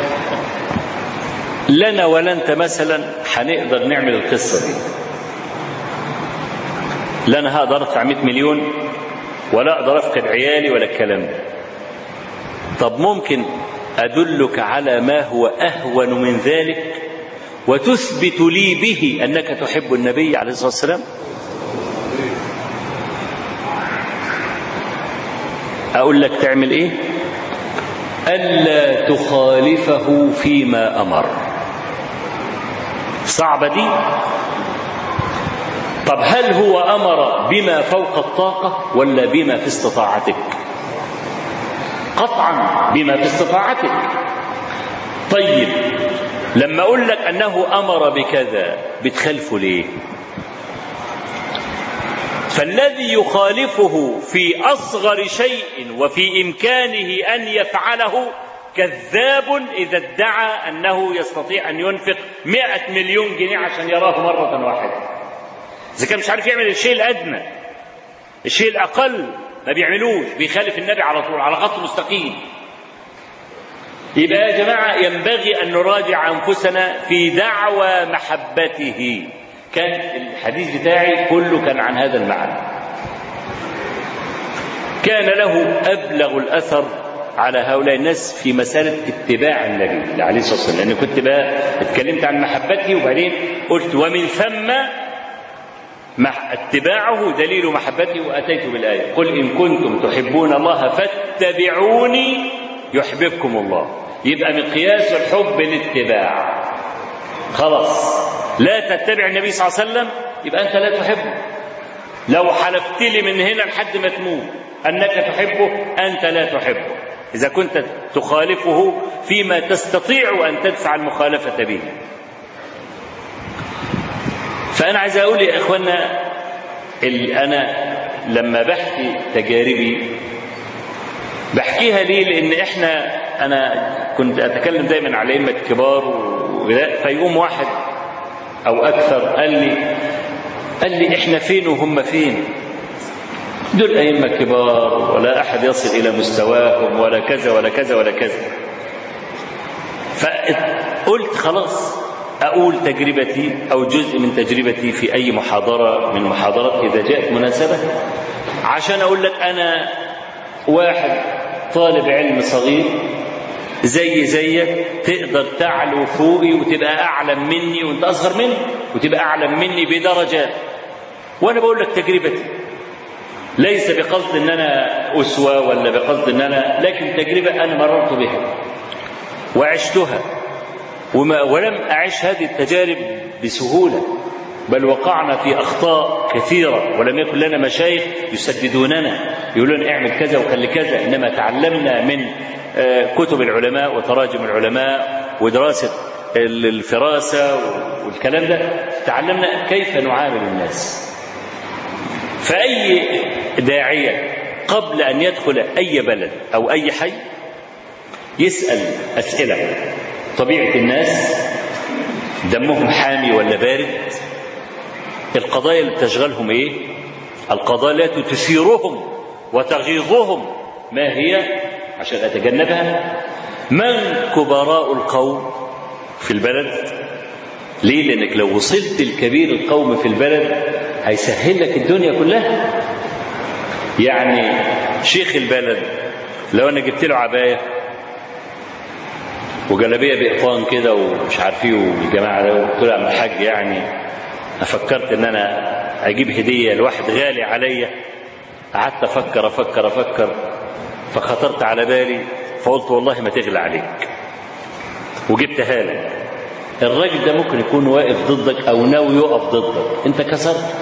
S3: لنا ولا انت مثلا هنقدر نعمل القصه دي لا انا هقدر ادفع 100 مليون ولا اقدر افقد عيالي ولا الكلام ده طب ممكن ادلك على ما هو اهون من ذلك وتثبت لي به انك تحب النبي عليه الصلاه والسلام اقول لك تعمل ايه الا تخالفه فيما امر صعبه دي طب هل هو امر بما فوق الطاقه ولا بما في استطاعتك قطعا بما في استطاعتك طيب لما اقول لك انه امر بكذا بتخالفه ليه فالذي يخالفه في اصغر شيء وفي امكانه ان يفعله كذاب اذا ادعى انه يستطيع ان ينفق مئة مليون جنيه عشان يراه مره واحده اذا كان مش عارف يعمل الشيء الادنى الشيء الاقل ما بيعملوش بيخالف النبي على طول على خط مستقيم يبقى يا جماعه ينبغي ان نراجع انفسنا في دعوى محبته كان الحديث بتاعي كله كان عن هذا المعنى كان له ابلغ الاثر على هؤلاء الناس في مسألة اتباع النبي عليه الصلاة والسلام لأن كنت بقى اتكلمت عن محبته وبعدين قلت ومن ثم مع اتباعه دليل محبته واتيت بالايه قل ان كنتم تحبون الله فاتبعوني يحببكم الله يبقى مقياس الحب الاتباع خلاص لا تتبع النبي صلى الله عليه وسلم يبقى انت لا تحبه لو حلفت لي من هنا لحد ما تموت انك تحبه انت لا تحبه اذا كنت تخالفه فيما تستطيع ان تدفع المخالفه به فأنا عايز أقول يا إخوانا أنا لما بحكي تجاربي بحكيها ليه؟ لأن إحنا أنا كنت أتكلم دايما على أئمة كبار وغلاء فيقوم واحد أو أكثر قال لي قال لي إحنا فين وهم فين؟ دول أئمة كبار ولا أحد يصل إلى مستواهم ولا كذا ولا كذا ولا كذا فقلت خلاص أقول تجربتي أو جزء من تجربتي في أي محاضرة من المحاضرات إذا جاءت مناسبة عشان أقول لك أنا واحد طالب علم صغير زي زيك تقدر تعلو فوقي وتبقى أعلم مني وأنت أصغر مني وتبقى أعلم مني بدرجات وأنا بقول لك تجربتي ليس بقصد ان انا اسوه ولا بقصد ان انا لكن تجربه انا مررت بها وعشتها وما ولم أعش هذه التجارب بسهولة بل وقعنا في أخطاء كثيرة ولم يكن لنا مشايخ يسددوننا يقولون اعمل كذا وخلي كذا إنما تعلمنا من كتب العلماء وتراجم العلماء ودراسة الفراسة والكلام ده تعلمنا كيف نعامل الناس فأي داعية قبل أن يدخل أي بلد أو أي حي يسأل أسئلة طبيعة الناس دمهم حامي ولا بارد القضايا اللي تشغلهم ايه القضايا التي تثيرهم وتغيظهم ما هي عشان اتجنبها من كبراء القوم في البلد ليه لانك لو وصلت لكبير القوم في البلد هيسهل لك الدنيا كلها يعني شيخ البلد لو انا جبت له عبايه وجلابيه بإقطان كده ومش عارف ايه والجماعه ده قلت له يا عم الحاج يعني انا فكرت ان انا اجيب هديه لواحد غالي عليا قعدت افكر افكر افكر فخطرت على بالي فقلت والله ما تغلى عليك وجبتها لك الراجل ده ممكن يكون واقف ضدك او ناوي يقف ضدك انت كسرت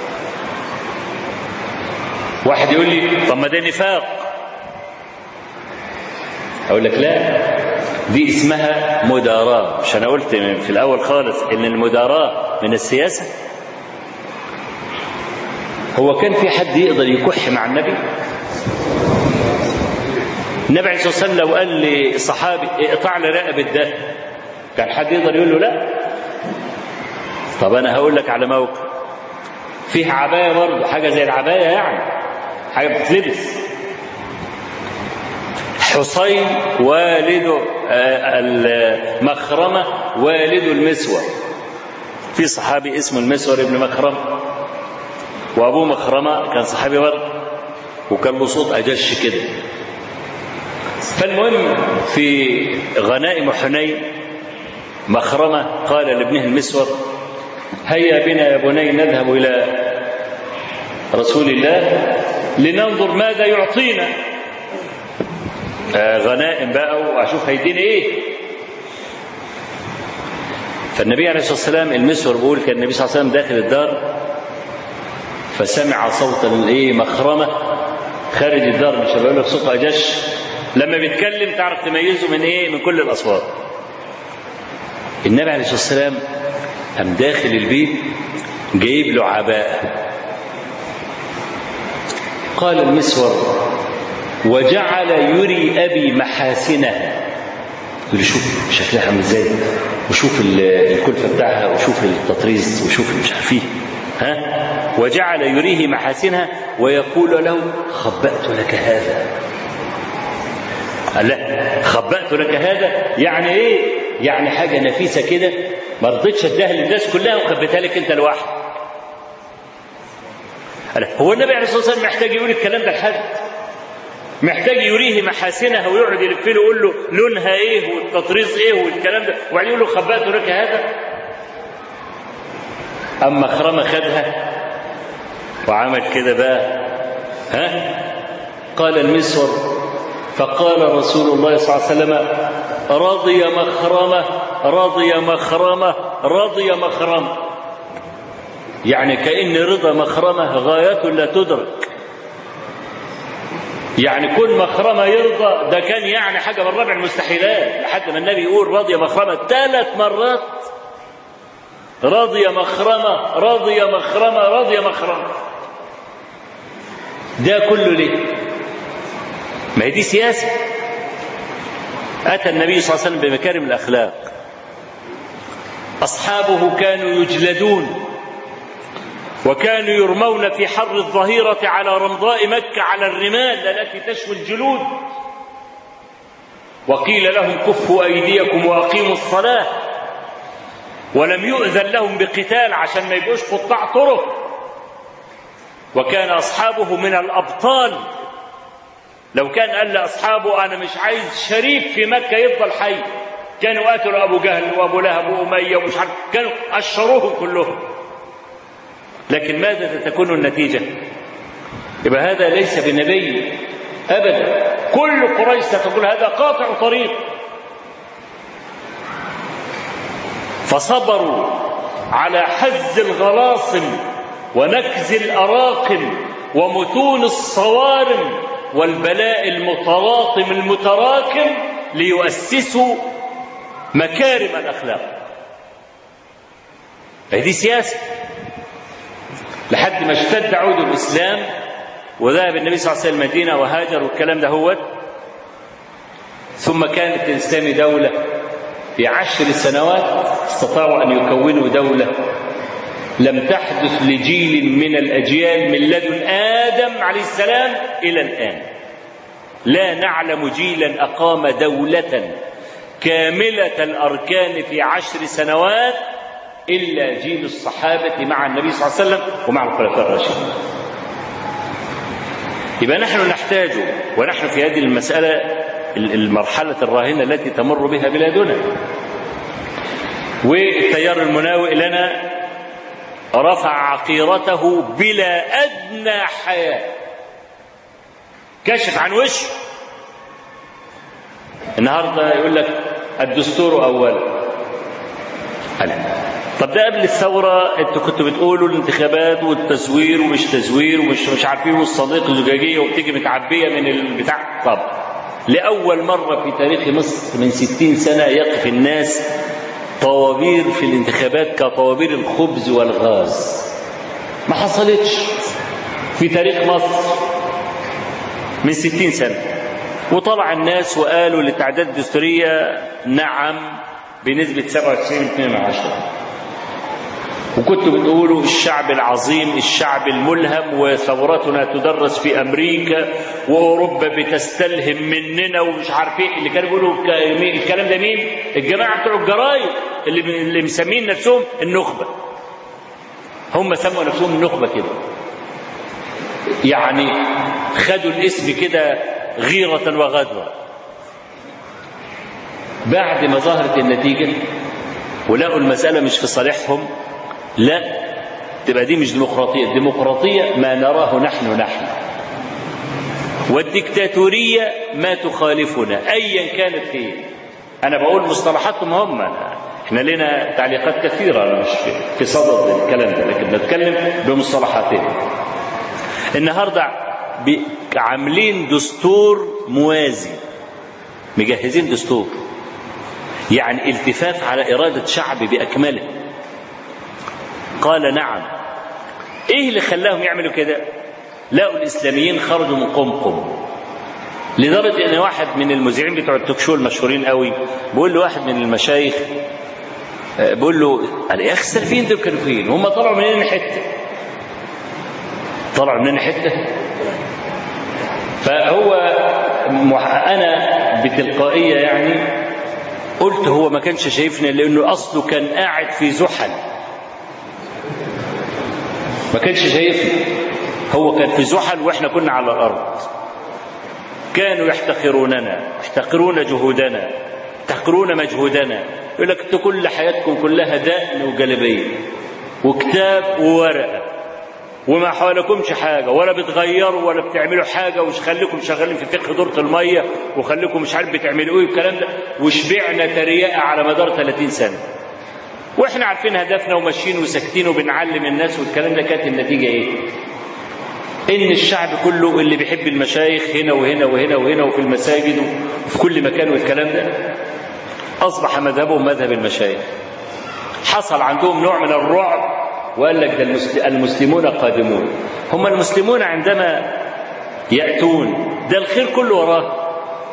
S3: واحد يقول لي طب ما ده نفاق اقول لك لا دي اسمها مداراة مش أنا قلت في الأول خالص إن المداراة من السياسة هو كان في حد يقدر يكح مع النبي النبي عليه الصلاة والسلام لو قال لصحابي اقطع لي رقبة ده كان حد يقدر يقول له لا طب انا هقول لك على موقف فيه عبايه برضه حاجه زي العبايه يعني حاجه بتتلبس حسين والد المخرمه والد المسور في صحابي اسمه المسور ابن مخرمه وابوه مخرمه كان صحابي برضه وكان له صوت اجش كده فالمهم في غنائم حنين مخرمه قال لابنه المسور هيا بنا يا بني نذهب الى رسول الله لننظر ماذا يعطينا آه غنائم بقى واشوف هيديني ايه فالنبي عليه الصلاه والسلام المسور بيقول كان النبي صلى الله عليه وسلم داخل الدار فسمع صوت الايه مخرمه خارج الدار مش بقول لك صوت اجش لما بيتكلم تعرف تميزه من ايه من كل الاصوات النبي عليه الصلاه والسلام قام داخل البيت جايب له عباءه قال المسور وجعل يري ابي محاسنه يقول شوف شكلها عامل ازاي وشوف الكلفه بتاعها وشوف التطريز وشوف مش عارف ايه ها وجعل يريه محاسنها ويقول له خبأت لك هذا قال لا خبأت لك هذا يعني ايه يعني حاجه نفيسه كده ما رضيتش اديها للناس كلها وخبيتها لك انت لوحدك هو النبي عليه الصلاه والسلام محتاج يقول الكلام ده لحد محتاج يريه محاسنها ويقعد يلف له يقول له لونها ايه والتطريز ايه والكلام ده وبعدين يقول له خبأت لك هذا اما خرمه خدها وعمل كده بقى ها قال المسور فقال رسول الله صلى الله عليه وسلم رضي مخرمه رضي مخرمه رضي مخرمه يعني كأن رضا مخرمه غاية لا تدرك يعني كل مخرمه يرضى ده كان يعني حاجه من ربع المستحيلات لحد ما النبي يقول رضي مخرمه ثلاث مرات رضي مخرمه رضي مخرمه رضي مخرمه ده كله ليه؟ ما هي دي سياسه اتى النبي صلى الله عليه وسلم بمكارم الاخلاق اصحابه كانوا يجلدون وكانوا يرمون في حر الظهيرة على رمضاء مكة على الرمال التي تشوي الجلود وقيل لهم كفوا أيديكم وأقيموا الصلاة ولم يؤذن لهم بقتال عشان ما يبقوش قطاع طرق وكان أصحابه من الأبطال لو كان قال لأصحابه أنا مش عايز شريف في مكة يفضل حي كانوا قتلوا أبو جهل وأبو لهب وأمية ومش عارف كانوا أشروهم كلهم لكن ماذا تكون النتيجة يبقى هذا ليس بنبي أبدا كل قريش ستقول هذا قاطع طريق فصبروا على حز الغلاصم ونكز الأراقم ومتون الصوارم والبلاء المتراطم المتراكم ليؤسسوا مكارم الأخلاق هذه سياسة لحد ما اشتد عود الإسلام وذهب النبي صلى الله عليه وسلم المدينة وهاجر والكلام ده هو ثم كانت الإسلام دولة في عشر سنوات استطاعوا أن يكونوا دولة لم تحدث لجيل من الأجيال من لدن آدم عليه السلام إلى الآن لا نعلم جيلا أقام دولة كاملة الأركان في عشر سنوات إلا جيل الصحابة مع النبي صلى الله عليه وسلم ومع الخلفاء الراشدين يبقى نحن نحتاج ونحن في هذه المسألة المرحلة الراهنة التي تمر بها بلادنا والتيار المناوئ لنا رفع عقيرته بلا أدنى حياة كشف عن وشه النهارده يقول لك الدستور أولا أنا طب ده قبل الثورة انتوا كنتوا بتقولوا الانتخابات والتزوير ومش تزوير ومش مش عارفين والصديق الزجاجية وبتيجي متعبية من البتاع طب لأول مرة في تاريخ مصر من ستين سنة يقف الناس طوابير في الانتخابات كطوابير الخبز والغاز ما حصلتش في تاريخ مصر من ستين سنة وطلع الناس وقالوا للتعداد الدستورية نعم بنسبة 97.2 وكنتوا بتقولوا الشعب العظيم الشعب الملهم وثورتنا تدرس في امريكا واوروبا بتستلهم مننا ومش عارف ايه اللي كانوا بيقولوا الكلام ده مين؟ الجماعه بتوع الجرايد اللي اللي مسمين نفسهم النخبه. هم سموا نفسهم النخبه كده. يعني خدوا الاسم كده غيرة وغدوة. بعد ما ظهرت النتيجة ولقوا المسألة مش في صالحهم لا تبقى دي مش ديمقراطية الديمقراطية ما نراه نحن نحن والديكتاتورية ما تخالفنا أيا كانت هي أنا بقول مصطلحاتهم هم احنا لنا تعليقات كثيرة أنا مش في صدد الكلام ده لكن بتكلم بمصطلحاتهم النهاردة عاملين دستور موازي مجهزين دستور يعني التفاف على إرادة شعب بأكمله قال نعم ايه اللي خلاهم يعملوا كده لقوا الاسلاميين خرجوا من قمقم لدرجه ان واحد من المذيعين بتوع التوك شو المشهورين قوي بيقول له واحد من المشايخ بيقول له قال يا اخي السلفيين دول كانوا فين؟ هم طلعوا منين حته؟ طلعوا منين حته؟ فهو انا بتلقائيه يعني قلت هو ما كانش شايفنا لانه اصله كان قاعد في زحل ما كانش شايفنا هو كان في زحل واحنا كنا على الارض كانوا يحتقروننا يحتقرون جهودنا يحتقرون مجهودنا يقول لك انتوا كل حياتكم كلها دقن وجلبيه وكتاب وورقه وما حوالكمش حاجه ولا بتغيروا ولا بتعملوا حاجه ومش خليكم شغالين في فقه دورة الميه وخليكم مش عارف بتعملوا ايه والكلام ده وشبعنا تريقه على مدار 30 سنه واحنا عارفين هدفنا وماشيين وساكتين وبنعلم الناس والكلام ده كانت النتيجه ايه؟ ان الشعب كله اللي بيحب المشايخ هنا وهنا وهنا وهنا وفي المساجد وفي كل مكان والكلام ده اصبح مذهبهم مذهب المشايخ. حصل عندهم نوع من الرعب وقال لك ده المسلمون قادمون. هم المسلمون عندما ياتون ده الخير كله وراه.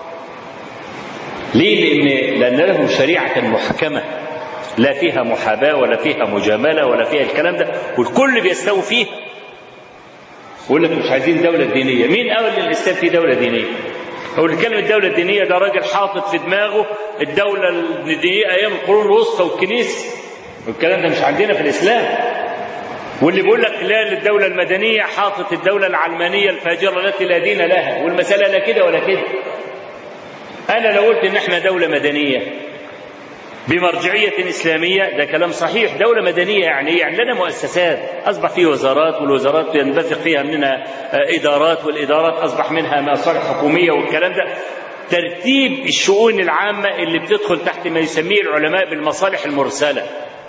S3: ليه؟ لان لان لهم شريعه محكمه لا فيها محاباة ولا فيها مجاملة ولا فيها الكلام ده والكل بيستوي فيه يقول لك مش عايزين دولة دينية مين قال للإسلام في دولة دينية هو اللي كلمة الدولة الدينية ده راجل حاطط في دماغه الدولة الدينية أيام القرون الوسطى والكنيسة والكلام ده مش عندنا في الإسلام واللي بيقول لك لا للدولة المدنية حاطط الدولة العلمانية الفاجرة التي لا دين لها والمسألة لا كده ولا كده أنا لو قلت إن إحنا دولة مدنية بمرجعية إسلامية ده كلام صحيح دولة مدنية يعني يعني لنا مؤسسات أصبح فيه وزارات والوزارات ينبثق فيها منها إدارات والإدارات أصبح منها مصالح حكومية والكلام ده ترتيب الشؤون العامة اللي بتدخل تحت ما يسميه العلماء بالمصالح المرسلة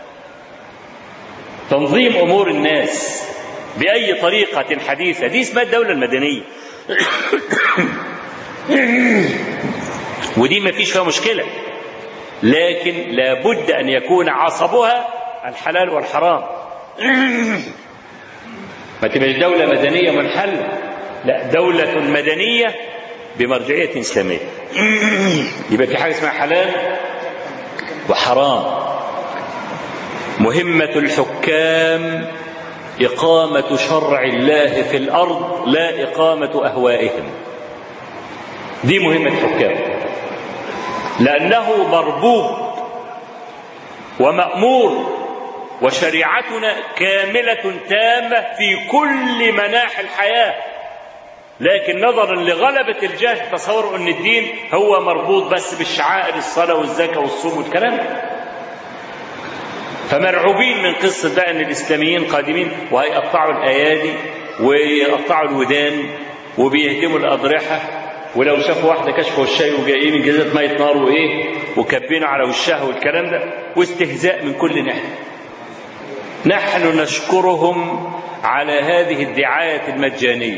S3: تنظيم أمور الناس بأي طريقة حديثة دي اسمها الدولة المدنية ودي ما فيش فيها مشكلة لكن لابد أن يكون عصبها الحلال والحرام ما تبقاش دولة مدنية منحلة لا دولة مدنية بمرجعية إسلامية يبقى في حاجة اسمها حلال وحرام مهمة الحكام إقامة شرع الله في الأرض لا إقامة أهوائهم دي مهمة الحكام لأنه مربوب ومأمور وشريعتنا كاملة تامة في كل مناحي الحياة لكن نظرا لغلبة الجهل تصوروا أن الدين هو مربوط بس بالشعائر الصلاة والزكاة والصوم والكلام فمرعوبين من قصة بقى أن الإسلاميين قادمين وهيقطعوا الأيادي ويقطعوا الودان وبيهدموا الأضرحة ولو شافوا واحده كشفوا الشاي وجايين من جزيره ميه نار وايه وكبينوا على وشها والكلام ده واستهزاء من كل ناحيه نحن نشكرهم على هذه الدعايه المجانيه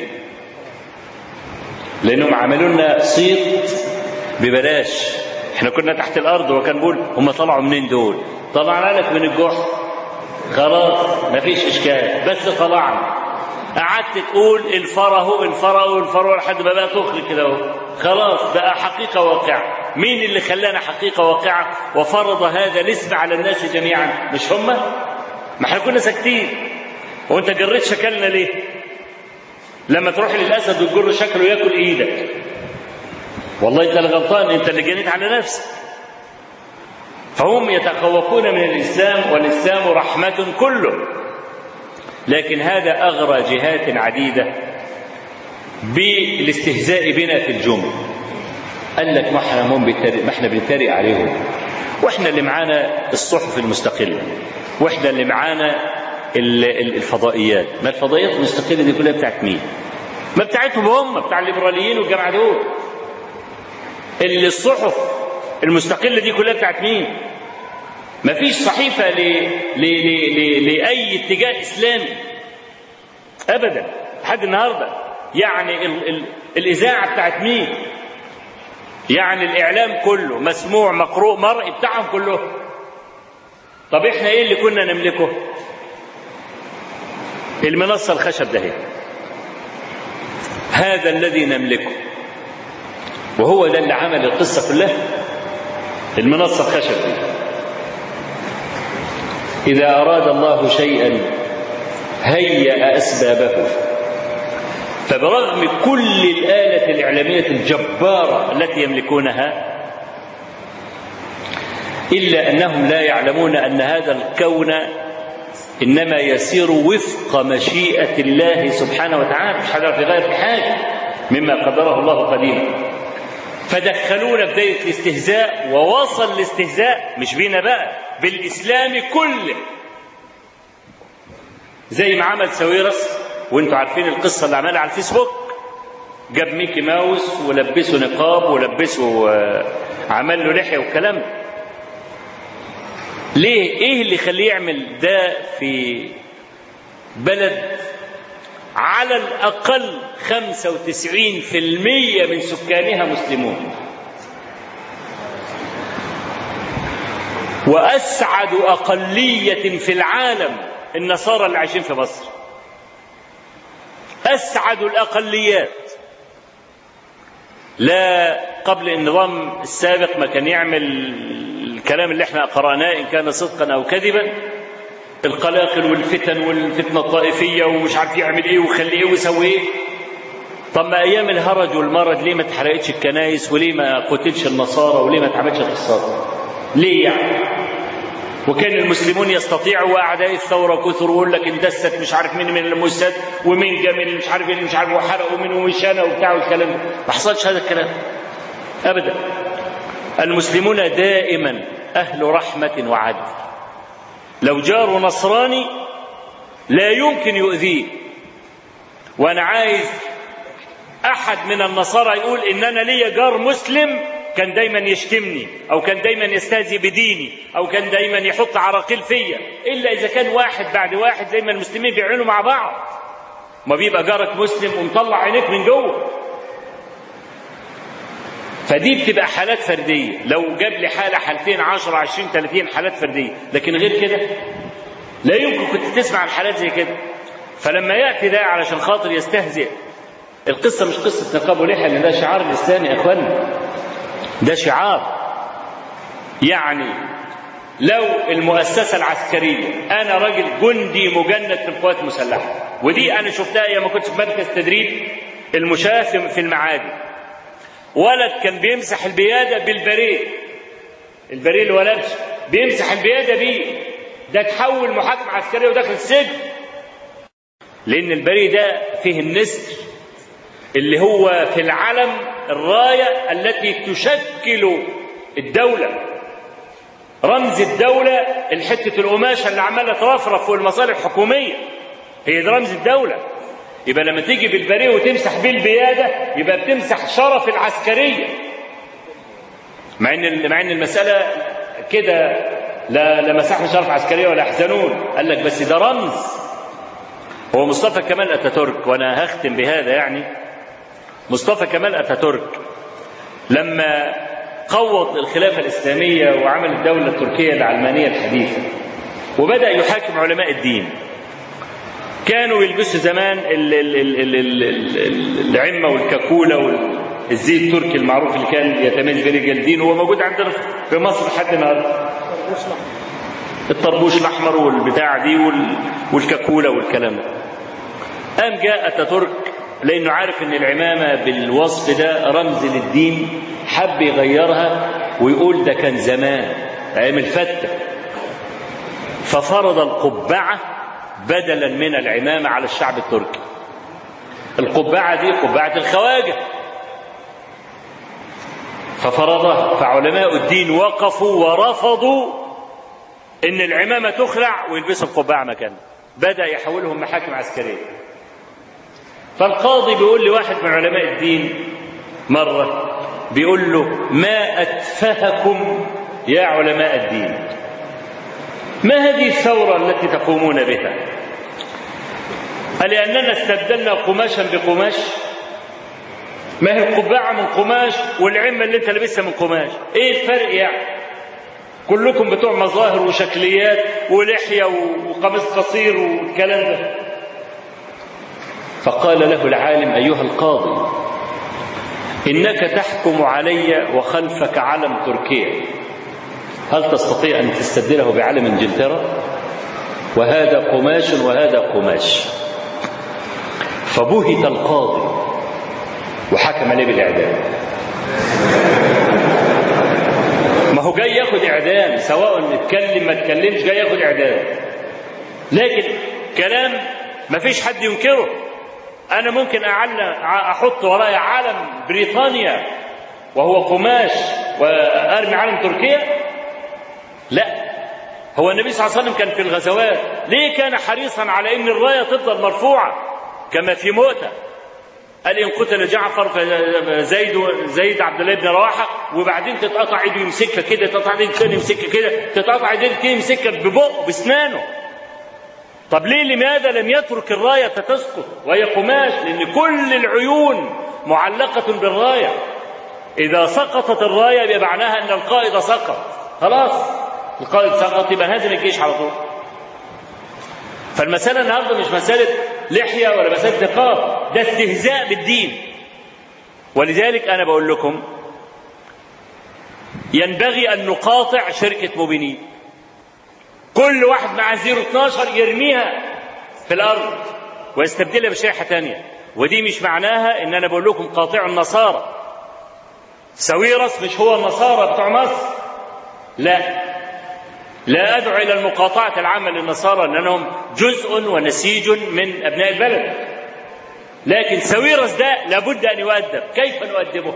S3: لانهم عملوا لنا صيت ببلاش احنا كنا تحت الارض وكان بيقول هم طلعوا منين دول طلعنا لك من الجحر خلاص مفيش اشكال بس طلعنا قعدت تقول الفرا هو الفرا والفرا لحد ما بقى تخرج كده اهو خلاص بقى حقيقة واقعة مين اللي خلانا حقيقة واقعة وفرض هذا الاسم على الناس جميعا مش هم ما احنا كنا ساكتين وانت جريت شكلنا ليه لما تروح للاسد وتجر شكله ياكل ايدك والله انت اللي غلطان انت اللي جنيت على نفسك فهم يتخوفون من الاسلام والاسلام رحمه كله لكن هذا اغرى جهات عديده بالاستهزاء بنا في الجمل قال لك ما احنا هم بيتريق ما احنا بنتريق عليهم واحنا اللي معانا الصحف المستقله واحنا اللي معانا الفضائيات ما الفضائيات المستقله دي كلها بتاعت مين ما بتاعتهم هم بتاع الليبراليين والجماعه دول اللي الصحف المستقله دي كلها بتاعت مين ما فيش صحيفه ل... ل... ل... ل... لاي اتجاه اسلامي ابدا لحد النهارده يعني ال... ال... الاذاعه بتاعت مين يعني الاعلام كله مسموع مقروء مرئي بتاعهم كلهم طب احنا ايه اللي كنا نملكه المنصه الخشب ده هي. هذا الذي نملكه وهو ده اللي عمل القصه كلها المنصه الخشب دي اذا اراد الله شيئا هيأ اسبابه فبرغم كل الآلة الإعلامية الجبارة التي يملكونها إلا أنهم لا يعلمون أن هذا الكون إنما يسير وفق مشيئة الله سبحانه وتعالى مش حاجة في غير حاجة مما قدره الله قديما فدخلونا بداية الاستهزاء ووصل الاستهزاء مش بينا بقى بالإسلام كله زي ما عمل ساويرس وانتوا عارفين القصة اللي عملها على الفيسبوك جاب ميكي ماوس ولبسه نقاب ولبسه عمل له لحية والكلام ليه ايه اللي يخليه يعمل ده في بلد على الأقل 95% من سكانها مسلمون وأسعد أقلية في العالم النصارى اللي عايشين في مصر أسعد الأقليات لا قبل النظام السابق ما كان يعمل الكلام اللي احنا قرأناه إن كان صدقا أو كذبا القلاقل والفتن والفتنة الطائفية ومش عارف يعمل إيه ويخلي إيه ويسوي إيه طب ما أيام الهرج والمرض ليه ما اتحرقتش الكنايس وليه ما قتلش النصارى وليه ما اتعملش القصات ليه يعني وكان المسلمون يستطيعوا واعداء الثوره كثر ويقول لك اندست مش عارف مين من الموساد ومين جا من مش عارف مش عارف وحرقوا من وشانه وبتاع والكلام ده ما حصلش هذا الكلام ابدا المسلمون دائما اهل رحمه وعدل لو جاره نصراني لا يمكن يؤذيه وانا عايز احد من النصارى يقول ان انا ليا جار مسلم كان دايما يشتمني او كان دايما يستهزئ بديني او كان دايما يحط عراقيل فيا الا اذا كان واحد بعد واحد زي ما المسلمين بيعملوا مع بعض ما بيبقى جارك مسلم ومطلع عينيك من جوه فدي بتبقى حالات فردية لو جاب لي حالة حالتين 10 20 30 حالات فردية لكن غير كده لا يمكن كنت تسمع عن حالات زي كده فلما يأتي ده علشان خاطر يستهزئ القصة مش قصة نقاب ولحية لأن ده شعار الإسلام يا إخوانا ده شعار يعني لو المؤسسة العسكرية أنا راجل جندي مجند في القوات المسلحة ودي أنا شفتها أيام ما كنت في مركز تدريب المشاة في المعادي ولد كان بيمسح البيادة بالبريد البريد اللي هو لابسه بيمسح البيادة بيه ده تحول محاكمة عسكرية وداخل السجن لأن البريد ده فيه النسر اللي هو في العلم الراية التي تشكل الدولة رمز الدولة الحتة القماشة اللي عمالة ترفرف فوق المصالح الحكومية هي دي رمز الدولة يبقى لما تيجي بالبريه وتمسح بيه البيادة يبقى بتمسح شرف العسكرية مع ان مع ان المسألة كده لا لا مسحنا شرف عسكرية ولا يحزنون قال لك بس ده رمز هو مصطفى كمال اتاتورك وانا هختم بهذا يعني مصطفى كمال اتاتورك لما قوض الخلافه الاسلاميه وعمل الدوله التركيه العلمانيه الحديثه وبدا يحاكم علماء الدين كانوا يلبسوا زمان ال ال ال ال ال ال العمه والكاكوله الزي التركي المعروف اللي كان يتميز برجال الدين هو موجود عندنا في مصر لحد النهارده الطربوش الاحمر والبتاع دي وال... والكاكولا والكلام ده قام جاء اتاتورك لانه عارف ان العمامه بالوصف ده رمز للدين حب يغيرها ويقول ده كان زمان ايام الفته ففرض القبعه بدلا من العمامه على الشعب التركي القبعه دي قبعه الخواجه ففرضها فعلماء الدين وقفوا ورفضوا ان العمامه تخلع ويلبسوا القبعه مكانها بدا يحولهم محاكم عسكريه فالقاضي بيقول لواحد من علماء الدين مره بيقول له ما اتفهكم يا علماء الدين ما هذه الثوره التي تقومون بها ألأننا استبدلنا قماشا بقماش ما هي القبعة من قماش والعمة اللي انت لابسها من قماش ايه الفرق يعني كلكم بتوع مظاهر وشكليات ولحية وقميص قصير والكلام ده فقال له العالم أيها القاضي إنك تحكم علي وخلفك علم تركيا هل تستطيع أن تستبدله بعلم إنجلترا وهذا قماش وهذا قماش فبهت القاضي وحكم عليه بالإعدام ما هو جاي ياخد إعدام سواء اتكلم ما اتكلمش جاي ياخد إعدام لكن كلام ما فيش حد ينكره أنا ممكن أعلم أحط ورايا علم بريطانيا وهو قماش وأرمي علم تركيا لا هو النبي صلى الله عليه وسلم كان في الغزوات ليه كان حريصا على ان الرايه تفضل مرفوعه كما في مؤتة قال ان قتل جعفر فزيد زيد عبد الله بن رواحه وبعدين تتقطع ايده يمسكها كده تتقطع ايده الثاني يمسكها كده تتقطع ايده الثاني يمسكها ببقه باسنانه طب ليه لماذا لم يترك الرايه تسقط وهي قماش لان كل العيون معلقه بالرايه اذا سقطت الرايه يبقى معناها ان القائد سقط خلاص القائد سقط يبقى هازم الجيش على طول فالمسألة النهاردة مش مسألة لحية ولا مسألة نقاب ده استهزاء بالدين ولذلك أنا بقول لكم ينبغي أن نقاطع شركة موبينين كل واحد مع زيرو 12 يرميها في الأرض ويستبدلها بشريحة تانية ودي مش معناها إن أنا بقول لكم قاطعوا النصارى ساويرس مش هو النصارى بتوع مصر لا لا أدعو إلى المقاطعة العامة للنصارى لأنهم جزء ونسيج من أبناء البلد لكن ساويرس ده لابد أن يؤدب كيف نؤدبه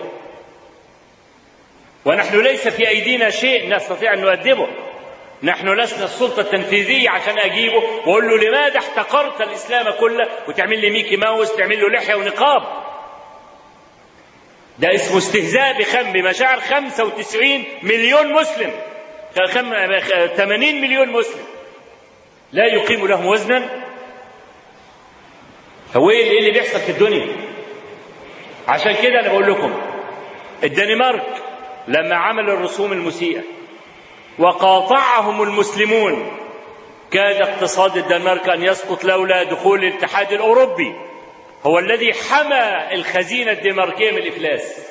S3: ونحن ليس في أيدينا شيء نستطيع أن نؤدبه نحن لسنا السلطة التنفيذية عشان أجيبه وأقول له لماذا احتقرت الإسلام كله وتعمل لي ميكي ماوس تعمل له لحية ونقاب ده اسمه استهزاء بخم بمشاعر 95 مليون مسلم 80 مليون مسلم لا يقيم لهم وزنا هو ايه اللي بيحصل في الدنيا عشان كده انا بقول لكم الدنمارك لما عمل الرسوم المسيئه وقاطعهم المسلمون كاد اقتصاد الدنمارك ان يسقط لولا دخول الاتحاد الاوروبي هو الذي حمى الخزينه الدنماركيه من الافلاس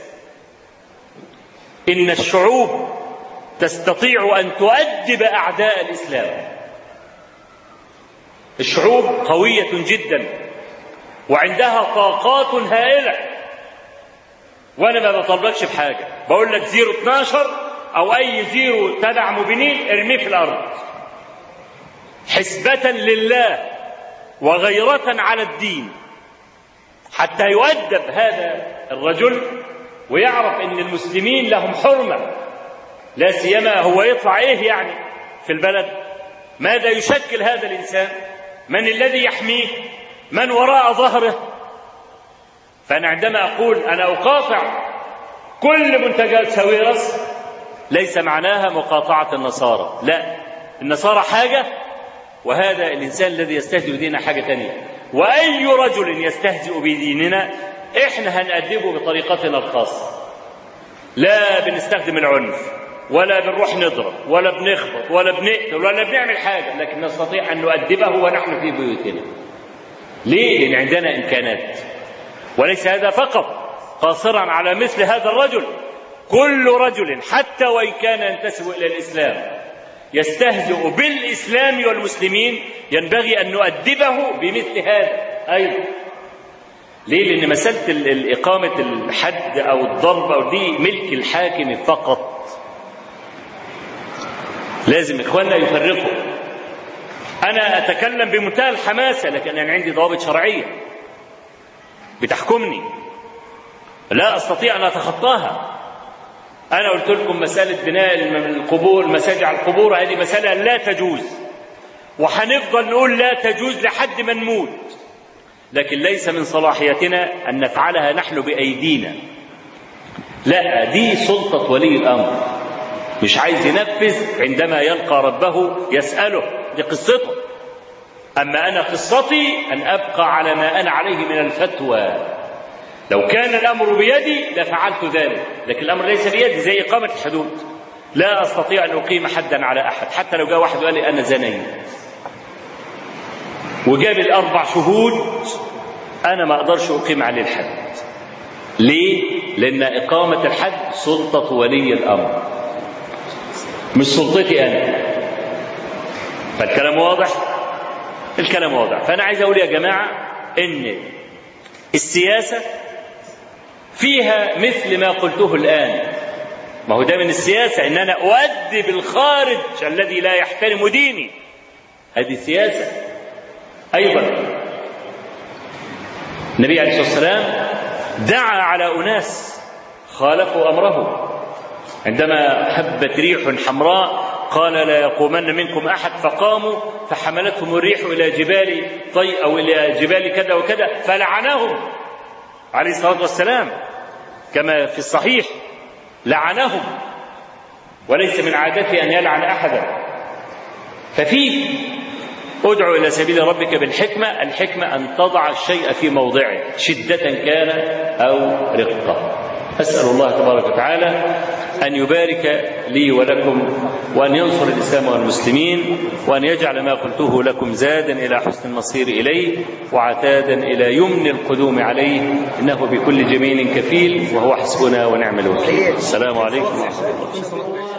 S3: ان الشعوب تستطيع ان تؤدب اعداء الاسلام الشعوب قويه جدا وعندها طاقات هائله وانا ما بطلبكش بحاجه بقول لك زيرو 12 او اي زيرو تبع مبينين ارميه في الارض حسبة لله وغيرة على الدين حتى يؤدب هذا الرجل ويعرف ان المسلمين لهم حرمه لا سيما هو يطلع ايه يعني في البلد ماذا يشكل هذا الانسان من الذي يحميه من وراء ظهره فانا عندما اقول انا اقاطع كل منتجات ساويرس ليس معناها مقاطعه النصارى لا النصارى حاجه وهذا الانسان الذي يستهزئ بديننا حاجه ثانيه واي رجل يستهزئ بديننا احنا هنأدبه بطريقتنا الخاصه لا بنستخدم العنف ولا بنروح نضرب ولا بنخبط ولا بنقتل ولا بنعمل حاجة لكن نستطيع أن نؤدبه ونحن في بيوتنا ليه؟ لأن عندنا إمكانات وليس هذا فقط قاصرا على مثل هذا الرجل كل رجل حتى وإن كان ينتسب إلى الإسلام يستهزئ بالإسلام والمسلمين ينبغي أن نؤدبه بمثل هذا أيضا ليه؟ لأن مسألة إقامة الحد أو الضرب أو دي ملك الحاكم فقط لازم إخواننا يفرقوا أنا أتكلم بمنتهى الحماسة لكن أنا عندي ضوابط شرعية بتحكمني لا أستطيع أن أتخطاها أنا قلت لكم مسألة بناء القبور المساجد على القبور هذه مسألة لا تجوز وهنفضل نقول لا تجوز لحد ما نموت لكن ليس من صلاحيتنا أن نفعلها نحن بأيدينا لا دي سلطة ولي الأمر مش عايز ينفذ عندما يلقى ربه يسأله دي قصته أما أنا قصتي أن أبقى على ما أنا عليه من الفتوى لو كان الأمر بيدي لفعلت ذلك لكن الأمر ليس بيدي زي إقامة الحدود لا أستطيع أن أقيم حدا على أحد حتى لو جاء واحد وقال لي أنا زنيت وجاب الأربع شهود أنا ما أقدرش أقيم عليه الحد ليه؟ لأن إقامة الحد سلطة ولي الأمر مش سلطتي أنا فالكلام واضح؟ الكلام واضح فأنا عايز أقول يا جماعة إن السياسة فيها مثل ما قلته الآن ما هو ده من السياسة إن أنا أؤدب الخارج الذي لا يحترم ديني هذه سياسة أيضا النبي عليه الصلاة والسلام دعا على أناس خالفوا أمره عندما هبت ريح حمراء قال لا يقومن منكم أحد فقاموا فحملتهم الريح إلى جبال طي أو إلى جبال كذا وكذا فلعنهم عليه الصلاة والسلام كما في الصحيح لعنهم وليس من عادته أن يلعن أحدا ففي ادعو إلى سبيل ربك بالحكمة الحكمة أن تضع الشيء في موضعه شدة كان أو رقة أسأل الله تبارك وتعالى أن يبارك لي ولكم وأن ينصر الإسلام والمسلمين وأن يجعل ما قلته لكم زادا إلى حسن المصير إليه وعتادا إلى يمن القدوم عليه إنه بكل جميل كفيل وهو حسبنا ونعم الوكيل السلام عليكم ورحمة الله